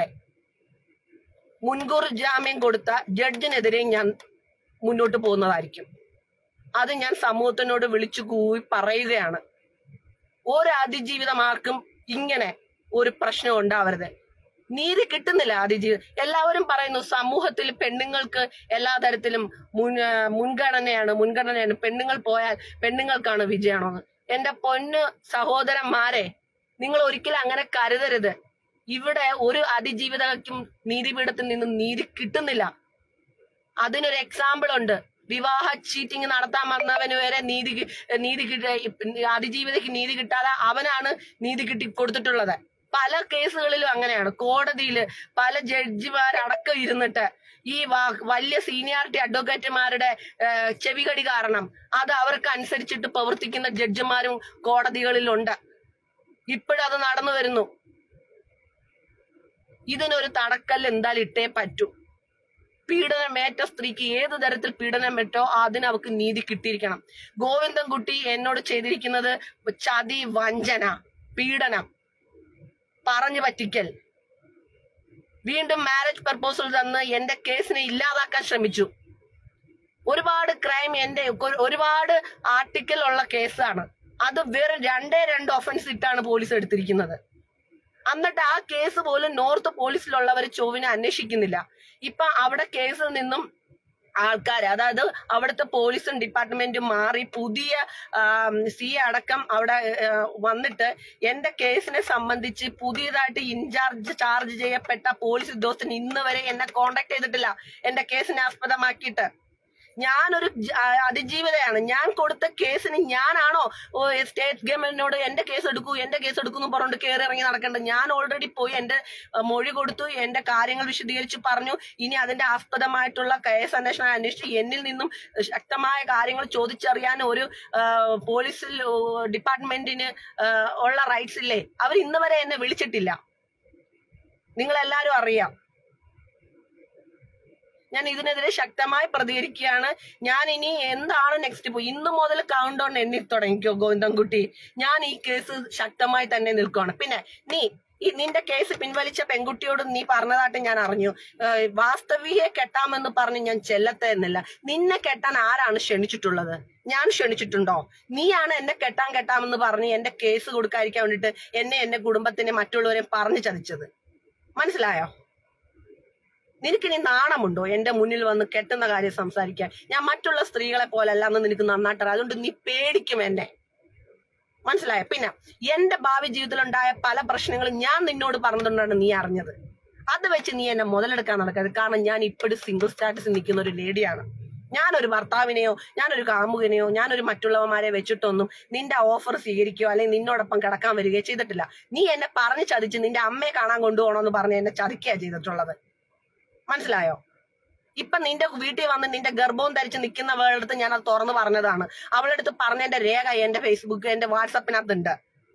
മുൻകൂർ ജാമ്യം കൊടുത്ത ജഡ്ജിനെതിരെ ഞാൻ മുന്നോട്ട് പോകുന്നതായിരിക്കും അത് ഞാൻ സമൂഹത്തിനോട് വിളിച്ചു കൂവി പറയുകയാണ് ഒരു അതിജീവിതം ആർക്കും ഇങ്ങനെ ഒരു പ്രശ്നം ഉണ്ടാവരുത് നീതി കിട്ടുന്നില്ല അതിജീവിതം എല്ലാവരും പറയുന്നു സമൂഹത്തിൽ പെണ്ണുങ്ങൾക്ക് എല്ലാ തരത്തിലും മുൻ ആ, മുൻഗണനയാണ് മുൻഗണനയാണ് പെണ്ണുങ്ങൾ പോയാൽ പെണ്ണുങ്ങൾക്കാണ് വിജയമാണെന്ന് എന്റെ പൊന്ന് സഹോദരന്മാരെ നിങ്ങൾ ഒരിക്കലും അങ്ങനെ കരുതരുത് ഇവിടെ ഒരു അതിജീവിതക്കും നീതിപീഠത്തിൽ നിന്നും നീതി കിട്ടുന്നില്ല അതിനൊരു എക്സാമ്പിൾ ഉണ്ട് വിവാഹ ചീറ്റിംഗ് നടത്താൻ വന്നവന് വരെ നീതി കി- നീതി കിട്ട അതിജീവിതയ്ക്ക് നീതി കിട്ടാതെ അവനാണ് നീതി കിട്ടി കൊടുത്തിട്ടുള്ളത് പല കേസുകളിലും അങ്ങനെയാണ് കോടതിയിൽ പല ജഡ്ജിമാരടക്കം ഇരുന്നിട്ട് ഈ വാ- വലിയ സീനിയോറിറ്റി അഡ്വക്കേറ്റുമാരുടെ ഏഹ്, ചെവികടി കാരണം അത് അവർക്ക് അനുസരിച്ചിട്ട് പ്രവർത്തിക്കുന്ന ജഡ്ജിമാരും കോടതികളിലുണ്ട് ഇപ്പോഴത് നടന്നു വരുന്നു ഇതിനൊരു തടക്കല്ല് എന്തായാലും ഇട്ടേ പറ്റൂ പീഡനമേറ്റ സ്ത്രീക്ക് ഏത് തരത്തിൽ പീഡനമേറ്റോ അതിന് അവർക്ക് നീതി കിട്ടിയിരിക്കണം ഗോവിന്ദൻകുട്ടി എന്നോട് ചെയ്തിരിക്കുന്നത് ചതി വഞ്ചന പീഡനം പറഞ്ഞു പറ്റിക്കൽ വീണ്ടും മാരേജ് പ്രപ്പോസൽ തന്ന് എന്റെ കേസിനെ ഇല്ലാതാക്കാൻ ശ്രമിച്ചു ഒരുപാട് ക്രൈം എന്റെ ഒരു- ഒരുപാട് ആർട്ടിക്കൽ ഉള്ള കേസാണ് അത് വെറും രണ്ടേ രണ്ട് ഒഫൻസ് ഇട്ടാണ് പോലീസ് എടുത്തിരിക്കുന്നത് എന്നിട്ട് ആ കേസ് പോലും നോർത്ത് പോലീസിലുള്ളവർ ചൊവ്വിനെ അന്വേഷിക്കുന്നില്ല ഇപ്പൊ അവിടെ കേസിൽ നിന്നും ആൾക്കാർ അതായത് അവിടുത്തെ പോലീസും ഡിപ്പാർട്ട്മെന്റും മാറി പുതിയ സി അടക്കം അവിടെ ആ, വന്നിട്ട് എന്റെ കേസിനെ സംബന്ധിച്ച് പുതിയതായിട്ട് ഇൻചാർജ് ചാർജ് ചെയ്യപ്പെട്ട പോലീസ് ഉദ്യോഗസ്ഥൻ ഇന്ന് വരെ എന്നെ കോണ്ടാക്ട് ചെയ്തിട്ടില്ല എന്റെ കേസിനെ ആസ്പദമാക്കിയിട്ട് ഞാനൊരു ജ- ആ, അതിജീവിതയാണ് ഞാൻ കൊടുത്ത കേസിന് ഞാനാണോ ഓ, സ്റ്റേറ്റ് ഗവൺമെന്റിനോട് എന്റെ കേസ് എടുക്കൂ എന്റെ കേസ് എടുക്കൂ എന്ന് പറഞ്ഞുകൊണ്ട് കയറി ഇറങ്ങി നടക്കേണ്ടത് ഞാൻ ഓൾറെഡി പോയി എന്റെ ആ, മൊഴി കൊടുത്തു എന്റെ കാര്യങ്ങൾ വിശദീകരിച്ച് പറഞ്ഞു ഇനി അതിന്റെ ആസ്പദമായിട്ടുള്ള കേസ് അന്വേഷണം അന്വേഷിച്ച് എന്നിൽ നിന്നും ശക്തമായ കാര്യങ്ങൾ ചോദിച്ചറിയാൻ ഒരു ആ, പോലീസിൽ ഓ, ഡിപ്പാർട്ട്മെന്റിന് ആ, ഉള്ള റൈറ്റ്സ് ഇല്ലേ അവർ ഇന്ന് വരെ എന്നെ വിളിച്ചിട്ടില്ല നിങ്ങൾ എല്ലാവരും അറിയാം ഞാൻ ഇതിനെതിരെ ശക്തമായി പ്രതികരിക്കുകയാണ് ഞാൻ ഇനി എന്താണ് നെക്സ്റ്റ് ഇപ്പൊ ഇന്നു മുതൽ കൗണ്ട് ഡൗൺ എണ്ണി തുടങ്ങിക്കോ ഗോവിന്ദൻകുട്ടി ഞാൻ ഈ കേസ് ശക്തമായി തന്നെ നിൽക്കുകയാണ് പിന്നെ നീ ഈ നിന്റെ കേസ് പിൻവലിച്ച പെൺകുട്ടിയോട് നീ പറഞ്ഞതായിട്ട് ഞാൻ അറിഞ്ഞു ഏഹ് വാസ്തവിയെ കെട്ടാമെന്ന് പറഞ്ഞ് ഞാൻ ചെല്ലത്തെ എന്നില്ല നിന്നെ കെട്ടാൻ ആരാണ് ക്ഷണിച്ചിട്ടുള്ളത് ഞാൻ ക്ഷണിച്ചിട്ടുണ്ടോ നീയാണ് എന്നെ കെട്ടാൻ കെട്ടാമെന്ന് പറഞ്ഞ് എന്റെ കേസ് കൊടുക്കാതിരിക്കാൻ വേണ്ടിട്ട് എന്നെ എന്റെ കുടുംബത്തിനെ മറ്റുള്ളവരെ പറഞ്ഞു ചതിച്ചത് മനസ്സിലായോ നിനക്കിനി നാണമുണ്ടോ എന്റെ മുന്നിൽ വന്ന് കെട്ടുന്ന കാര്യം സംസാരിക്കാൻ ഞാൻ മറ്റുള്ള സ്ത്രീകളെ പോലല്ല എന്ന് നിനക്ക് നന്നായിട്ട് അറിയാം അതുകൊണ്ട് നീ പേടിക്കും എന്നെ മനസ്സിലായോ പിന്നെ എന്റെ ഭാവി ജീവിതത്തിൽ ഉണ്ടായ പല പ്രശ്നങ്ങളും ഞാൻ നിന്നോട് പറഞ്ഞതുകൊണ്ടാണ് നീ അറിഞ്ഞത് അത് വെച്ച് നീ എന്നെ മുതലെടുക്കാൻ നടക്കരുത് കാരണം ഞാൻ ഇപ്പോഴും സിംഗിൾ സ്റ്റാറ്റസിൽ നിൽക്കുന്ന ഒരു ലേഡിയാണ് ഞാനൊരു ഭർത്താവിനെയോ ഞാനൊരു കാമുകനെയോ ഞാനൊരു മറ്റുള്ളവന്മാരെ വെച്ചിട്ടൊന്നും നിന്റെ ഓഫർ സ്വീകരിക്കുകയോ അല്ലെങ്കിൽ നിന്നോടൊപ്പം കിടക്കാൻ വരികയോ ചെയ്തിട്ടില്ല നീ എന്നെ പറഞ്ഞു ചതിച്ച് നിന്റെ അമ്മയെ കാണാൻ കൊണ്ടുപോകണമെന്ന് പറഞ്ഞ് എന്നെ ചതിക്കുകയാണ് ചെയ്തിട്ടുള്ളത് മനസ്സിലായോ ഇപ്പൊ നിന്റെ വീട്ടിൽ വന്ന് നിന്റെ ഗർഭവും ധരിച്ച് നിൽക്കുന്ന വേളടുത്ത് ഞാൻ അത് തുറന്നു പറഞ്ഞതാണ് അവളുടെ അടുത്ത് പറഞ്ഞതിന്റെ രേഖ എന്റെ ഫേസ്ബുക്ക് എന്റെ വാട്സപ്പിനകത്തുണ്ട്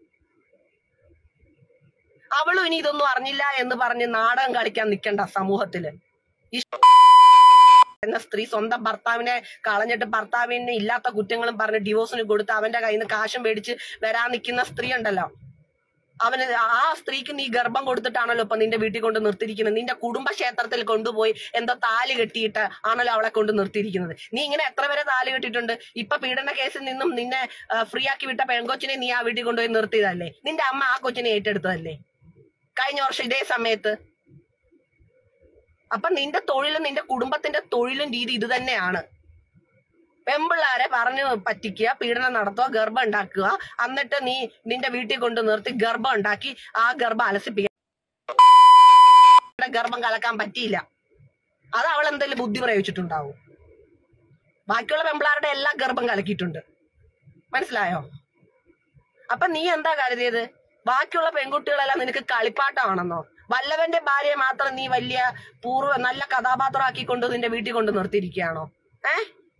അവളും ഇനി ഇതൊന്നും അറിഞ്ഞില്ല എന്ന് പറഞ്ഞ് നാടകം കളിക്കാൻ നിൽക്കണ്ട സമൂഹത്തില് ഈ എന്ന സ്ത്രീ സ്വന്തം ഭർത്താവിനെ കളഞ്ഞിട്ട് ഭർത്താവിന് ഇല്ലാത്ത കുറ്റങ്ങളും പറഞ്ഞ് ഡിവോഴ്സിന് കൊടുത്ത് അവന്റെ കയ്യിൽ നിന്ന് കാശും മേടിച്ച് വരാൻ നിൽക്കുന്ന സ്ത്രീ ഉണ്ടല്ലോ അവന് ആ സ്ത്രീക്ക് നീ ഗർഭം കൊടുത്തിട്ടാണല്ലോ ഇപ്പൊ നിന്റെ വീട്ടിൽ കൊണ്ട് നിർത്തിയിരിക്കുന്നത് നിന്റെ കുടുംബക്ഷേത്രത്തിൽ കൊണ്ടുപോയി എന്തോ താലി കെട്ടിയിട്ട് ആണല്ലോ അവളെ കൊണ്ട് നിർത്തിയിരിക്കുന്നത് നീ ഇങ്ങനെ എത്ര വരെ താലി കെട്ടിയിട്ടുണ്ട് ഇപ്പൊ പീഡന കേസിൽ നിന്നും നിന്നെ ഫ്രീ ആക്കി വിട്ട പെൺകൊച്ചിനെ നീ ആ വീട്ടിൽ കൊണ്ടുപോയി നിർത്തിയതല്ലേ നിന്റെ അമ്മ ആ കൊച്ചിനെ ഏറ്റെടുത്തതല്ലേ കഴിഞ്ഞ വർഷം ഇതേ സമയത്ത് അപ്പൊ നിന്റെ തൊഴിലും നിന്റെ കുടുംബത്തിന്റെ തൊഴിലും രീതി ഇത് തന്നെയാണ് പെമ്പിള്ളാരെ പറഞ്ഞു പറ്റിക്കുക പീഡനം നടത്തുക ഗർഭം ഉണ്ടാക്കുക എന്നിട്ട് നീ നിന്റെ വീട്ടിൽ കൊണ്ട് നിർത്തി ഗർഭം ഉണ്ടാക്കി ആ ഗർഭം അലസിപ്പിക്കുക ഗർഭം കലക്കാൻ പറ്റിയില്ല അത് അവൾ എന്തെങ്കിലും ബുദ്ധി പ്രയോഗിച്ചിട്ടുണ്ടാവും ബാക്കിയുള്ള പെമ്പിള്ളാരുടെ എല്ലാ ഗർഭം കലക്കിയിട്ടുണ്ട് മനസ്സിലായോ അപ്പൊ നീ എന്താ കരുതിയത് ബാക്കിയുള്ള പെൺകുട്ടികളെല്ലാം നിനക്ക് കളിപ്പാട്ടമാണെന്നോ വല്ലവന്റെ ഭാര്യയെ മാത്രം നീ വലിയ പൂർവ്വ നല്ല കഥാപാത്രമാക്കിക്കൊണ്ട് നിന്റെ വീട്ടിൽ കൊണ്ട് നിർത്തിയിരിക്കുകയാണോ ഏ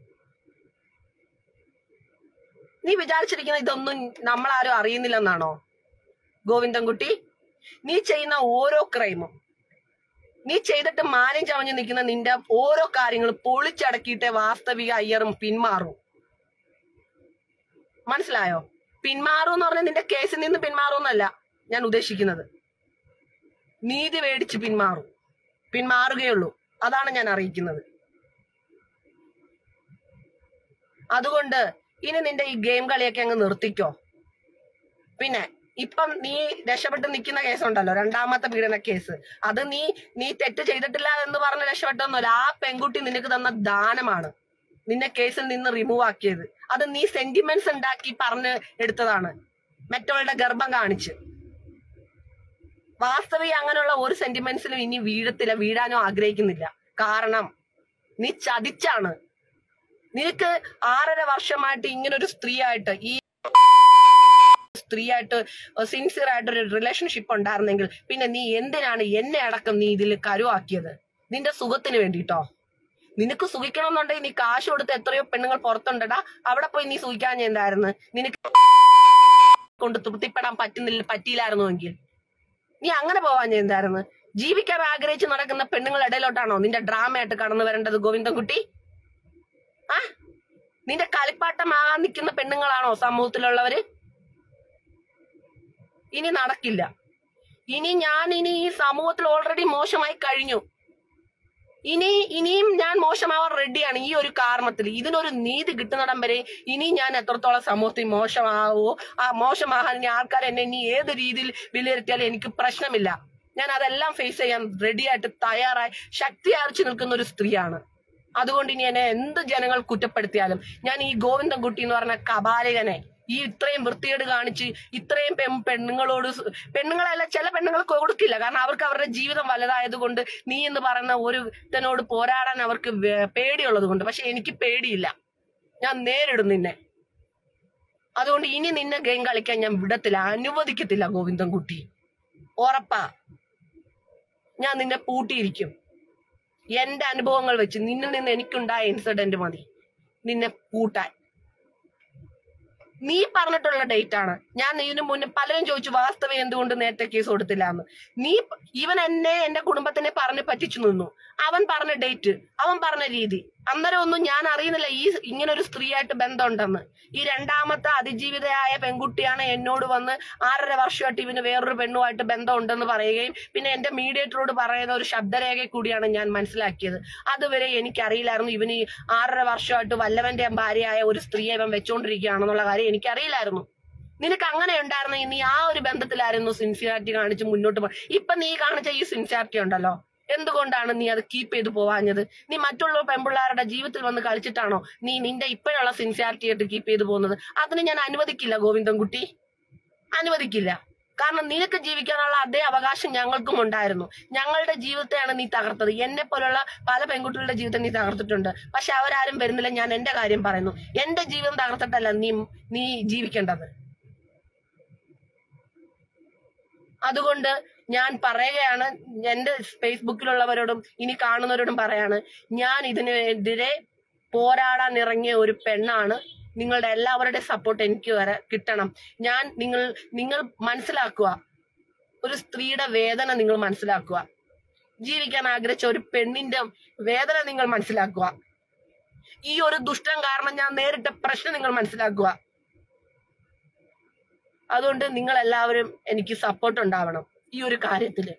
നീ വിചാരിച്ചിരിക്കുന്ന ഇതൊന്നും നമ്മളാരും അറിയുന്നില്ലെന്നാണോ ഗോവിന്ദൻകുട്ടി നീ ചെയ്യുന്ന ഓരോ ക്രൈമും നീ ചെയ്തിട്ട് മാനം ചവഞ്ഞ് നിൽക്കുന്ന നിന്റെ ഓരോ കാര്യങ്ങളും പൊളിച്ചടക്കിയിട്ട് വാസ്തവിക അയ്യറും പിന്മാറും മനസ്സിലായോ പിന്മാറും എന്ന് പറഞ്ഞാൽ നിന്റെ കേസിൽ നിന്ന് പിന്മാറുമെന്നല്ല ഞാൻ ഉദ്ദേശിക്കുന്നത് നീതി മേടിച്ച് പിന്മാറും പിന്മാറുകയുള്ളൂ അതാണ് ഞാൻ അറിയിക്കുന്നത് അതുകൊണ്ട് ഇനി നിന്റെ ഈ ഗെയിം കളിയൊക്കെ അങ്ങ് നിർത്തിക്കോ പിന്നെ ഇപ്പം നീ രക്ഷപ്പെട്ട് നിൽക്കുന്ന കേസുണ്ടല്ലോ രണ്ടാമത്തെ പീഡന കേസ് അത് നീ നീ തെറ്റ് ചെയ്തിട്ടില്ല എന്ന് പറഞ്ഞ് രക്ഷപ്പെട്ടൊന്നുമല്ല ആ പെൺകുട്ടി നിനക്ക് തന്ന ദാനമാണ് നിന്നെ കേസിൽ നിന്ന് റിമൂവ് ആക്കിയത് അത് നീ സെന്റിമെന്റ്സ് ഉണ്ടാക്കി പറഞ്ഞ് എടുത്തതാണ് മറ്റവളുടെ ഗർഭം കാണിച്ച് വാസ്തവി അങ്ങനെയുള്ള ഒരു സെന്റിമെന്റ്സിലും ഇനി വീഴത്തില്ല വീഴാനോ ആഗ്രഹിക്കുന്നില്ല കാരണം നീ ചതിച്ചാണ് നിനക്ക് ആറര വർഷമായിട്ട് ഇങ്ങനെ ഒരു സ്ത്രീയായിട്ട് ഈ സ്ത്രീയായിട്ട് സിൻസിയർ ആയിട്ട് ഒരു റിലേഷൻഷിപ്പ് ഉണ്ടായിരുന്നെങ്കിൽ പിന്നെ നീ എന്തിനാണ് എന്നെ അടക്കം നീ ഇതിൽ കരുവാക്കിയത് നിന്റെ സുഖത്തിന് വേണ്ടിട്ടോ നിനക്ക് സുഖിക്കണം എന്നുണ്ടെങ്കിൽ നീ കാശ് കൊടുത്ത് എത്രയോ പെണ്ണുങ്ങൾ പുറത്തുണ്ടടാ അവിടെ പോയി നീ സുഖിക്കാൻ എന്തായിരുന്നു നിനക്ക് കൊണ്ട് തൃപ്തിപ്പെടാൻ പറ്റുന്നില്ല പറ്റിയില്ലായിരുന്നുവെങ്കിൽ നീ അങ്ങനെ പോവാൻ എന്തായിരുന്നു ജീവിക്കാൻ ആഗ്രഹിച്ച് നടക്കുന്ന പെണ്ണുങ്ങളുടെ ഇടയിലോട്ടാണോ നിന്റെ ഡ്രാമയായിട്ട് കടന്നു വരേണ്ടത് ഗോവിന്ദൻകുട്ടി ആ നിന്റെ കളിപ്പാട്ടമാകാൻ നിൽക്കുന്ന പെണ്ണുങ്ങളാണോ സമൂഹത്തിലുള്ളവര് ഇനി നടക്കില്ല ഇനി ഞാൻ ഇനി ഈ സമൂഹത്തിൽ ഓൾറെഡി മോശമായി കഴിഞ്ഞു ഇനി ഇനിയും ഞാൻ മോശമാവാൻ റെഡിയാണ് ഈ ഒരു കാരണത്തിൽ ഇതിനൊരു നീതി കിട്ടുന്നിടം വരെ ഇനി ഞാൻ എത്രത്തോളം സമൂഹത്തിൽ മോശമാവോ ആ മോശമാകാൻ ഇനി ആൾക്കാർ എന്നെ ഇനി ഏത് രീതിയിൽ വിലയിരുത്തിയാലും എനിക്ക് പ്രശ്നമില്ല ഞാൻ അതെല്ലാം ഫേസ് ചെയ്യാൻ റെഡിയായിട്ട് തയ്യാറായി ശക്തി ആർച്ചു നിൽക്കുന്ന ഒരു സ്ത്രീയാണ് അതുകൊണ്ട് ഇനി എന്നെ എന്ത് ജനങ്ങൾ കുറ്റപ്പെടുത്തിയാലും ഞാൻ ഈ ഗോവിന്ദൻകുട്ടി എന്ന് പറഞ്ഞ കപാലികനെ ഈ ഇത്രയും വൃത്തികേട് കാണിച്ച് ഇത്രയും പെൺ പെണ്ണുങ്ങളോട് സ് പെണ്ണുങ്ങളല്ല ചില പെണ്ണുങ്ങൾ കൊടുക്കില്ല കാരണം അവർക്ക് അവരുടെ ജീവിതം വലുതായത് കൊണ്ട് നീ എന്ന് പറയുന്ന ഒരു ഇതിനോട് പോരാടാൻ അവർക്ക് വേ- പേടിയുള്ളത് കൊണ്ട് പക്ഷെ എനിക്ക് പേടിയില്ല ഞാൻ നേരിടും നിന്നെ അതുകൊണ്ട് ഇനി നിന്നെ ഗെയിം കളിക്കാൻ ഞാൻ വിടത്തില്ല അനുവദിക്കത്തില്ല ഗോവിന്ദൻകുട്ടി ഉറപ്പാ ഞാൻ നിന്നെ പൂട്ടിയിരിക്കും എന്റെ അനുഭവങ്ങൾ വെച്ച് നിന്നിൽ നിന്ന് എനിക്കുണ്ടായ ഇൻസിഡന്റ് മതി നിന്നെ പൂട്ടാൻ നീ പറഞ്ഞിട്ടുള്ള ഡേറ്റ് ആണ് ഞാൻ ഇതിനു മുന്നേ പലരും ചോദിച്ചു വാസ്തവം എന്തുകൊണ്ട് നേരത്തെ കേസ് കൊടുത്തില്ല എന്ന് നീ പ- ഇവൻ എന്നെ എന്റെ കുടുംബത്തിനെ പറഞ്ഞ് പറ്റിച്ചു നിന്നു അവൻ പറഞ്ഞ ഡേറ്റ് അവൻ പറഞ്ഞ രീതി അന്നേരം ഒന്നും ഞാൻ അറിയുന്നില്ല ഈ ഇങ്ങനെ ഒരു സ്ത്രീയായിട്ട് ബന്ധമുണ്ടെന്ന് ഈ രണ്ടാമത്തെ അതിജീവിതയായ പെൺകുട്ടിയാണ് എന്നോട് വന്ന് ആറര വർഷമായിട്ട് ഇവന് വേറൊരു പെണ്ണുമായിട്ട് ബന്ധമുണ്ടെന്ന് പറയുകയും പിന്നെ എന്റെ മീഡിയേറ്ററോട് പറയുന്ന ഒരു ശബ്ദരേഖ കൂടിയാണ് ഞാൻ മനസ്സിലാക്കിയത് അതുവരെ എനിക്കറിയില്ലായിരുന്നു ഇവന് ഈ ആറര വർഷമായിട്ട് വല്ലവന്റെ ഭാര്യയായ ഒരു സ്ത്രീയെ ഇവൻ വെച്ചോണ്ടിരിക്കുകയാണെന്നുള്ള കാര്യം എനിക്കറിയില്ലായിരുന്നു നിനക്ക് അങ്ങനെ ഉണ്ടായിരുന്നെങ്കിൽ നീ ആ ഒരു ബന്ധത്തിലായിരുന്നു സിൻസിയാരിറ്റി കാണിച്ച് മുന്നോട്ട് പോ ഇപ്പൊ നീ കാണിച്ച ഈ സിൻസിയാരിറ്റി ഉണ്ടല്ലോ എന്തുകൊണ്ടാണ് നീ അത് കീപ്പ് ചെയ്ത് പോവാഞ്ഞത് നീ മറ്റുള്ള പെൺപിള്ളേരുടെ ജീവിതത്തിൽ വന്ന് കളിച്ചിട്ടാണോ നീ നിന്റെ ഇപ്പോഴുള്ള സിൻസിയാരിറ്റി ആയിട്ട് കീപ്പ് ചെയ്ത് പോകുന്നത് അതിന് ഞാൻ അനുവദിക്കില്ല ഗോവിന്ദൻകുട്ടി അനുവദിക്കില്ല കാരണം നിനക്ക് ജീവിക്കാനുള്ള അതേ അവകാശം ഞങ്ങൾക്കും ഉണ്ടായിരുന്നു ഞങ്ങളുടെ ജീവിതത്തെയാണ് നീ തകർത്തത് എന്നെ പോലുള്ള പല പെൺകുട്ടികളുടെ ജീവിതം നീ തകർത്തിട്ടുണ്ട് പക്ഷെ അവരാരും വരുന്നില്ല ഞാൻ എന്റെ കാര്യം പറയുന്നു എന്റെ ജീവിതം തകർത്തിട്ടല്ല നീ നീ ജീവിക്കേണ്ടത് അതുകൊണ്ട് ഞാൻ പറയുകയാണ് എന്റെ ഫേസ്ബുക്കിലുള്ളവരോടും ഇനി കാണുന്നവരോടും പറയാണ് ഞാൻ ഇതിനെതിരെ പോരാടാൻ ഇറങ്ങിയ ഒരു പെണ്ണാണ് നിങ്ങളുടെ എല്ലാവരുടെയും സപ്പോർട്ട് എനിക്ക് വരെ കിട്ടണം ഞാൻ നിങ്ങൾ നിങ്ങൾ മനസ്സിലാക്കുക ഒരു സ്ത്രീയുടെ വേദന നിങ്ങൾ മനസ്സിലാക്കുക ജീവിക്കാൻ ആഗ്രഹിച്ച ഒരു പെണ്ണിന്റെ വേദന നിങ്ങൾ മനസ്സിലാക്കുക ഈ ഒരു ദുഷ്ടം കാരണം ഞാൻ നേരിട്ട പ്രശ്നം നിങ്ങൾ മനസ്സിലാക്കുക അതുകൊണ്ട് നിങ്ങൾ എല്ലാവരും എനിക്ക് സപ്പോർട്ട് ഉണ്ടാവണം ഈ ഒരു കാര്യത്തില്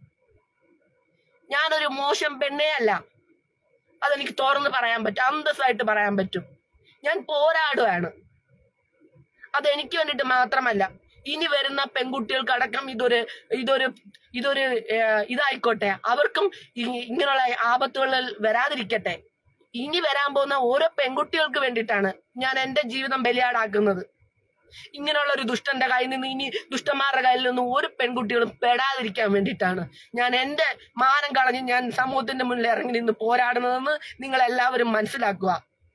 ഞാനൊരു മോശം പെണ്ണേ അല്ല അതെനിക്ക് തുറന്ന് പറയാൻ പറ്റും അന്തസ്സായിട്ട് പറയാൻ പറ്റും ഞാൻ പോരാടുകയാണ് അത് എനിക്ക് വേണ്ടിയിട്ട് മാത്രമല്ല ഇനി വരുന്ന പെൺകുട്ടികൾക്കടക്കം ഇതൊരു ഇതൊരു ഇതൊരു ഏഹ്, ഇതായിക്കോട്ടെ അവർക്കും ഇ- ഇങ്ങനെയുള്ള ആപത്തുകളിൽ വരാതിരിക്കട്ടെ ഇനി വരാൻ പോകുന്ന ഓരോ പെൺകുട്ടികൾക്ക് വേണ്ടിയിട്ടാണ് ഞാൻ എന്റെ ജീവിതം ബലിയാടാക്കുന്നത് ഇങ്ങനെയുള്ള ഒരു ദുഷ്ടന്റെ കയ്യിൽ നിന്ന് ഇനി ദുഷ്ടന്മാരുടെ കയ്യിൽ നിന്ന് ഒരു പെൺകുട്ടികളും പെടാതിരിക്കാൻ വേണ്ടിയിട്ടാണ് ഞാൻ എന്റെ മാനം കളഞ്ഞ് ഞാൻ സമൂഹത്തിന്റെ മുന്നിൽ ഇറങ്ങി നിന്ന് പോരാടുന്നതെന്ന് നിങ്ങൾ എല്ലാവരും മനസ്സിലാക്കുക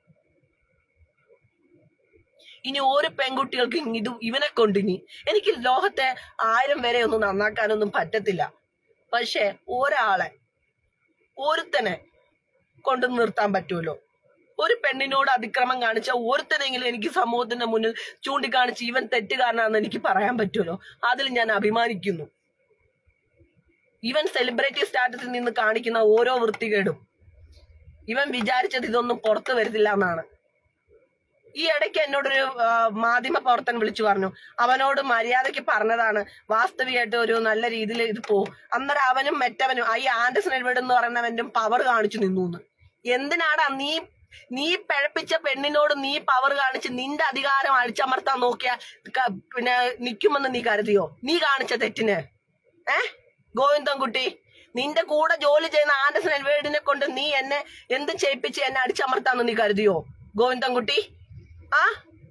ഇനി ഒരു പെൺകുട്ടികൾക്ക് ഇത് ഇവനെ കൊണ്ടിനി എനിക്ക് ലോകത്തെ ആയിരം വരെ ഒന്നും നന്നാക്കാനൊന്നും പറ്റത്തില്ല പക്ഷെ ഒരാളെ ഒരുത്തനെ കൊണ്ട് നിർത്താൻ പറ്റുമല്ലോ ഒരു പെണ്ണിനോട് അതിക്രമം കാണിച്ച ഒരുത്തനെങ്കിലും എനിക്ക് സമൂഹത്തിന്റെ മുന്നിൽ ചൂണ്ടിക്കാണിച്ച് ഇവൻ തെറ്റുകാരനാണെന്ന് എനിക്ക് പറയാൻ പറ്റുമല്ലോ അതിൽ ഞാൻ അഭിമാനിക്കുന്നു ഇവൻ സെലിബ്രിറ്റി സ്റ്റാറ്റസിൽ നിന്ന് കാണിക്കുന്ന ഓരോ വൃത്തികേടും ഇവൻ വിചാരിച്ചത് ഇതൊന്നും പുറത്തു വരത്തില്ല എന്നാണ് ഈ ഇടയ്ക്ക് എന്നോടൊരു ആ, മാധ്യമ പ്രവർത്തനം വിളിച്ചു പറഞ്ഞു അവനോട് മര്യാദയ്ക്ക് പറഞ്ഞതാണ് വാസ്തവികമായിട്ട് ഒരു നല്ല രീതിയിൽ ഇത് പോകും അന്നേരം അവനും മറ്റവനും ആ ഈ ആൻഡസൺ എഡ്വേർഡ് എന്ന് പറയുന്നവന്റെ പവർ കാണിച്ചു നിന്നു എന്ന്. എന്തിനാടാ നീ നീ പിഴപ്പിച്ച പെണ്ണിനോട് നീ പവർ കാണിച്ച് നിന്റെ അധികാരം അടിച്ചമർത്താൻ നോക്കിയ ക- പിന്നെ നിൽക്കുമെന്ന് നീ കരുതിയോ നീ കാണിച്ച തെറ്റിന് ഏ ഗോവിന്ദൻകുട്ടി നിന്റെ കൂടെ ജോലി ചെയ്യുന്ന ആൻഡസൺ എഡ്വേർഡിനെ കൊണ്ട് നീ എന്നെ എന്ത് ചെയ്യിപ്പിച്ച് എന്നെ അടിച്ചമർത്താന്ന് നീ കരുതിയോ ഗോവിന്ദൻകുട്ടി ആ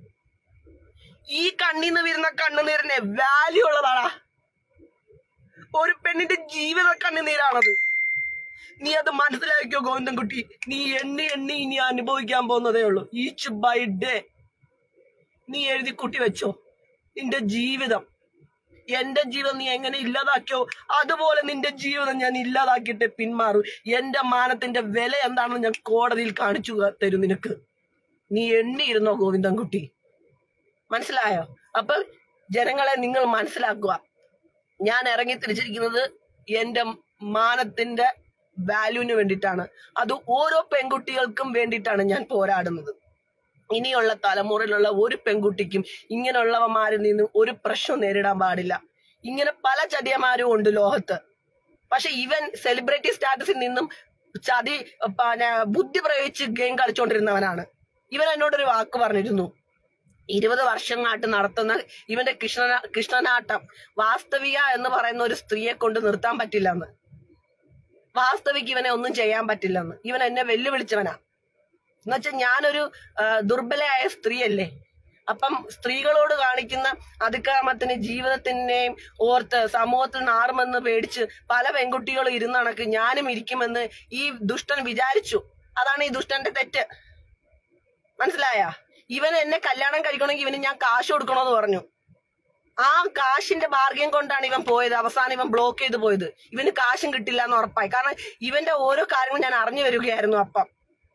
ഈ കണ്ണീന്ന് വരുന്ന കണ്ണുനീരിന് വാല്യൂ ഉള്ളതാടാ ഒരു പെണ്ണിന്റെ ജീവിത കണ്ണുനീരാണത് നീ അത് മനസ്സിലാക്കിയോ ഗോവിന്ദൻകുട്ടി നീ എണ്ണി എണ്ണി ഇനി അനുഭവിക്കാൻ പോകുന്നതേ ഉള്ളൂ ഈച്ച് ബൈ ഡേ നീ എഴുതി കൂട്ടി വെച്ചോ നിന്റെ ജീവിതം എന്റെ ജീവിതം നീ എങ്ങനെ ഇല്ലാതാക്കിയോ അതുപോലെ നിന്റെ ജീവിതം ഞാൻ ഇല്ലാതാക്കിയിട്ട് പിന്മാറൂ എന്റെ മാനത്തിന്റെ വില എന്താണെന്ന് ഞാൻ കോടതിയിൽ കാണിച്ചു തരും നിനക്ക് നീ എണ്ണിയിരുന്നോ ഗോവിന്ദൻകുട്ടി മനസ്സിലായോ അപ്പൊ ജനങ്ങളെ നിങ്ങൾ മനസ്സിലാക്കുക ഞാൻ ഇറങ്ങി തിരിച്ചിരിക്കുന്നത് എന്റെ മാനത്തിന്റെ വാല്യൂവിന് വേണ്ടിയിട്ടാണ് അത് ഓരോ പെൺകുട്ടികൾക്കും വേണ്ടിയിട്ടാണ് ഞാൻ പോരാടുന്നത് ഇനിയുള്ള തലമുറയിലുള്ള ഒരു പെൺകുട്ടിക്കും ഇങ്ങനെയുള്ളവന്മാരിൽ നിന്ന് ഒരു പ്രശ്നം നേരിടാൻ പാടില്ല ഇങ്ങനെ പല ചതിയന്മാരും ഉണ്ട് ലോകത്ത് പക്ഷെ ഇവൻ സെലിബ്രിറ്റി സ്റ്റാറ്റസിൽ നിന്നും ചതി പിന്നെ ബുദ്ധി പ്രയോഗിച്ച് ഗെയിം കളിച്ചോണ്ടിരുന്നവനാണ് ഇവൻ എന്നോടൊരു വാക്ക് പറഞ്ഞിരുന്നു ഇരുപത് വർഷങ്ങളായിട്ട് നടത്തുന്ന ഇവന്റെ കൃഷ്ണ കൃഷ്ണനാട്ടം വാസ്തവിക എന്ന് പറയുന്ന ഒരു സ്ത്രീയെ കൊണ്ട് നിർത്താൻ പറ്റില്ലെന്ന് വാസ്തവിക്ക് ഇവനെ ഒന്നും ചെയ്യാൻ പറ്റില്ലെന്ന് ഇവൻ എന്നെ വെല്ലുവിളിച്ചവനാ എന്നുവെച്ചാൽ ഞാനൊരു ആ, ദുർബലയായ സ്ത്രീയല്ലേ അപ്പം സ്ത്രീകളോട് കാണിക്കുന്ന അതിക്രമത്തിന് ജീവിതത്തിനെയും ഓർത്ത് സമൂഹത്തിൽ നാറുമെന്ന് പേടിച്ച് പല പെൺകുട്ടികളും ഇരുന്നണക്ക് ഞാനും ഇരിക്കുമെന്ന് ഈ ദുഷ്ടൻ വിചാരിച്ചു അതാണ് ഈ ദുഷ്ടന്റെ തെറ്റ് മനസ്സിലായ ഇവൻ എന്നെ കല്യാണം കഴിക്കണമെങ്കിൽ ഇവന് ഞാൻ കാശ് കൊടുക്കണമെന്ന് പറഞ്ഞു ആ കാശിന്റെ ബാർഗൻ കൊണ്ടാണ് ഇവൻ പോയത് അവസാനം ഇവൻ ബ്ലോക്ക് ചെയ്ത് പോയത് ഇവന് കാശും കിട്ടില്ല എന്ന് ഉറപ്പായി കാരണം ഇവന്റെ ഓരോ കാര്യങ്ങളും ഞാൻ അറിഞ്ഞു വരികയായിരുന്നു അപ്പം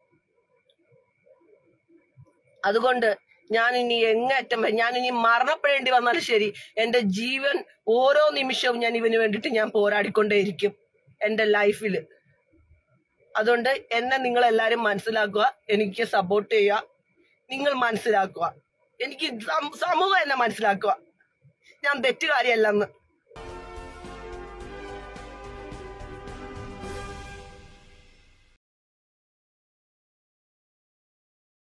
അതുകൊണ്ട് ഞാൻ ഇനി എങ്ങറ്റം വരെ ഞാൻ ഇനി മരണപ്പെടേണ്ടി വന്നാലും ശരി എന്റെ ജീവൻ ഓരോ നിമിഷവും ഞാൻ ഇവന് വേണ്ടിയിട്ട് ഞാൻ പോരാടിക്കൊണ്ടേയിരിക്കും എന്റെ ലൈഫിൽ അതുകൊണ്ട് എന്നെ നിങ്ങൾ എല്ലാരും മനസ്സിലാക്കുക എനിക്ക് സപ്പോർട്ട് ചെയ്യുക നിങ്ങൾ മനസ്സിലാക്കുക എനിക്ക് സം- സമൂഹം എന്നെ മനസ്സിലാക്കുക ഞാൻ തെറ്റുകാരിയല്ലെന്ന്